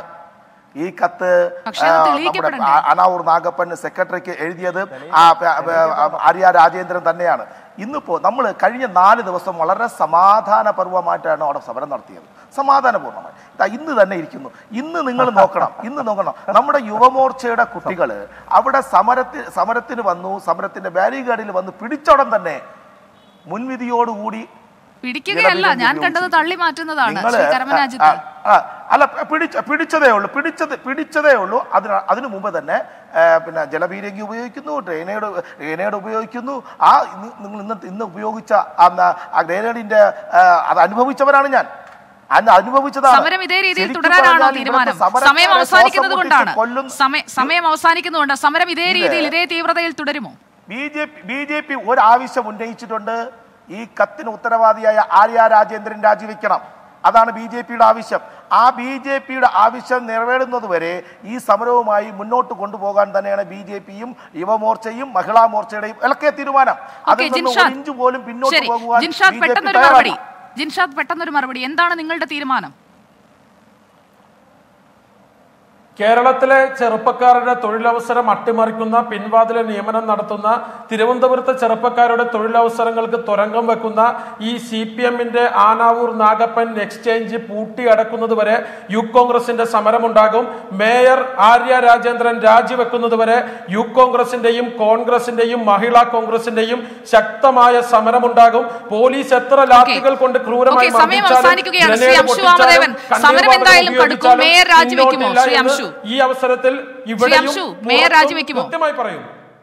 ഈ കത്ത് പക്ഷേ ആ, അത് നമ്മുടെ തെളിയിക്കപ്പെടണ്ടേ? ആ- അനാവൂർ നാഗപ്പൻ സെക്രട്ടറിക്ക് എഴുതിയത് ആ പ- പ- ആര്യ രാജേന്ദ്രൻ തന്നെയാണ് ഇന്നിപ്പോ നമ്മൾ കഴിഞ്ഞ നാല് ദിവസം വളരെ സമാധാനപൂർവ്വമായിട്ടാണ് അവിടെ സമരം നടത്തിയത് സമാധാനപൂർണ്ണമായി ഇതാ ഇന്ന് തന്നെ ഇരിക്കുന്നു ഇന്ന് നിങ്ങൾ നോക്കണം ഇന്ന് നോക്കണം നമ്മുടെ യുവമോർച്ചയുടെ കുട്ടികൾ അവിടെ സമരത്തിൽ സമരത്തിന് വന്നു സമരത്തിന്റെ ബാരിഗേഡിൽ വന്ന് പിടിച്ചോടം തന്നെ മുൻവിധിയോടുകൂടി പിടിക്കുകയല്ല ഞാൻ കണ്ടത് തള്ളി മാറ്റുന്നതാണ് നിങ്ങള് ശ്രീ ആ, കരമനാജിത്ത് ആ, അല്ല പിടിച്ച പിടിച്ചതേ ഉള്ളൂ പിടിച്ചത് പിടിച്ചതേ ഉള്ളൂ അതിന് അതിനു മുമ്പ് തന്നെ ആ, പിന്നെ ജലപീരങ്കി ഉപയോഗിക്കുന്നു ഗ്രനേഡ് ഗ്രനേഡ് ഉപയോഗിക്കുന്നു ആ ഇന്ന് നിങ്ങൾ ഇന്ന് ഇന്ന് ഉപയോഗിച്ച ആ, ആ ഗ്രനേഡിന്റെ ആ, അത് അനുഭവിച്ചവരാണ് ഞാൻ അന്ന് അനുഭവിച്ചതാണ് സമരം ഇതേ രീതിയിൽ ശരിക്കും തുടരാനാണോ പറഞ്ഞാൽ ഇവിടുത്തെ തീരുമാനം സമരക്കാരെ സമയം ശ്വാസം അവസാനിക്കുന്നത് മുട്ടിച്ച് കൊണ്ടാണ് കൊല്ലുന്ന- സമയ- സമയം അവസാനിക്കുന്നതുകൊണ്ട് സമരം ഇതേ ഇത് രീതിയിൽ ഇതേ തീവ്രതയിൽ തുടരുമോ B J P B J P ഒരു ആവശ്യം ഉന്നയിച്ചിട്ടുണ്ട് ഈ കത്തിന് ഉത്തരവാദിയായ ആര്യ രാജേന്ദ്രൻ രാജിവെക്കണം അതാണ് ബി ജെ പിയുടെ ആവശ്യം ആ ബി ജെ പിയുടെ ആവശ്യം നിറവേറുന്നത് വരെ ഈ സമരവുമായി മുന്നോട്ട് കൊണ്ടുപോകാൻ തന്നെയാണ് ബി ജെ പിയും യുവമോർച്ചയും മഹിളാ മോർച്ചയുടെയും ഒക്കെ തീരുമാനം അതിൽ ഓക്കെ നിന്ന് ഒരു ജിൻഷാദ് ഇഞ്ച് പോലും പിന്നോട്ട് ശരി പോകുവാൻ ജിൻഷാദ് ബി ജെ പി പെട്ടെന്നൊരു മറുപടി തയ്യാറല്ല ജിൻഷാദ് പെട്ടെന്നൊരു മറുപടി എന്താണ് നിങ്ങളുടെ തീരുമാനം കേരളത്തിലെ ചെറുപ്പക്കാരുടെ തൊഴിലവസരം അട്ടിമറിക്കുന്ന പിൻവാതിലെ നിയമനം നടത്തുന്ന തിരുവനന്തപുരത്തെ ചെറുപ്പക്കാരുടെ തൊഴിലവസരങ്ങൾക്ക് തുരങ്കം വെക്കുന്ന ഈ സി പി എമ്മിന്റെ ആനാവൂർ നാഗപ്പൻ എക്സ്ചേഞ്ച് പൂട്ടിയടക്കുന്നത് വരെ യൂത്ത് കോൺഗ്രസിന്റെ സമരമുണ്ടാകും മേയർ ആര്യ രാജേന്ദ്രൻ രാജിവെക്കുന്നത് വരെ യൂത്ത് കോൺഗ്രസിന്റെയും കോൺഗ്രസിന്റെയും മഹിളാ കോൺഗ്രസിന്റെയും ശക്തമായ സമരമുണ്ടാകും പോലീസ് എത്ര ലാത്തികൾ കൊണ്ട് ക്രൂരമായി ഓക്കേ, സമയം മർദ്ദിച്ചാലും, അവസാനിക്കുകയാണ്. ശ്രീ ഗ്രനേഡ് അംശു പൊട്ടിച്ചാലും, വാമദേവൻ, സമരം കണ്ണീർവാതകം എന്തായാലും കടുക്കും. ഉപയോഗിച്ചാലും മേയർ രാജിവെക്കുമോ? പിന്നോട്ടില്ല ശ്രീ എന്ന് അംശു. ഈ അവസരത്തിൽ ഇവിടെയും അംശു, മേയർ പുറത്തും രാജിവെക്കുമോ? കൃത്യമായി പറയും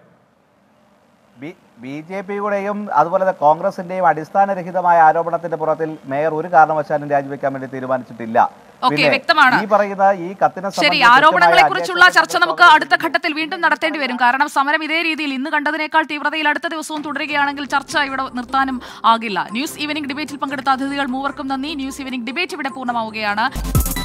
ബി ജെ പിയുടെയും അതുപോലെ തന്നെ കോൺഗ്രസിന്റെയും അടിസ്ഥാനരഹിതമായ ആരോപണത്തിന്റെ പുറത്തിൽ മേയർ ഒരു കാരണവശാലും രാജിവെക്കാൻ വേണ്ടി തീരുമാനിച്ചിട്ടില്ല ഓക്കേ, പിന്നെ വ്യക്തമാണ്. ഈ പറയുന്ന ഈ കത്തിനെ ശരി സംബന്ധിച്ച് ആരോപണങ്ങളെ കൃത്യമായ കുറിച്ചുള്ള അന്വേഷണം ചർച്ച നമുക്ക് അടുത്ത ഘട്ടത്തിൽ വീണ്ടും നടത്തേണ്ടി വരും കാരണം സമരം ഇതേ രീതിയിൽ ഇന്ന് കണ്ടതിനേക്കാൾ തീവ്രതയിൽ അടുത്ത ദിവസവും തുടരുകയാണെങ്കിൽ ചർച്ച ഇവിടെ നിർത്താനും ആകില്ല ന്യൂസ് ഈവനിംഗ് ഡിബേറ്റിൽ പങ്കെടുത്ത അതിഥികൾ മൂവർക്കും നന്ദി ന്യൂസ് ഈവനിംഗ് ഡിബേറ്റ് ഇവിടെ പൂർണ്ണമാവുകയാണ്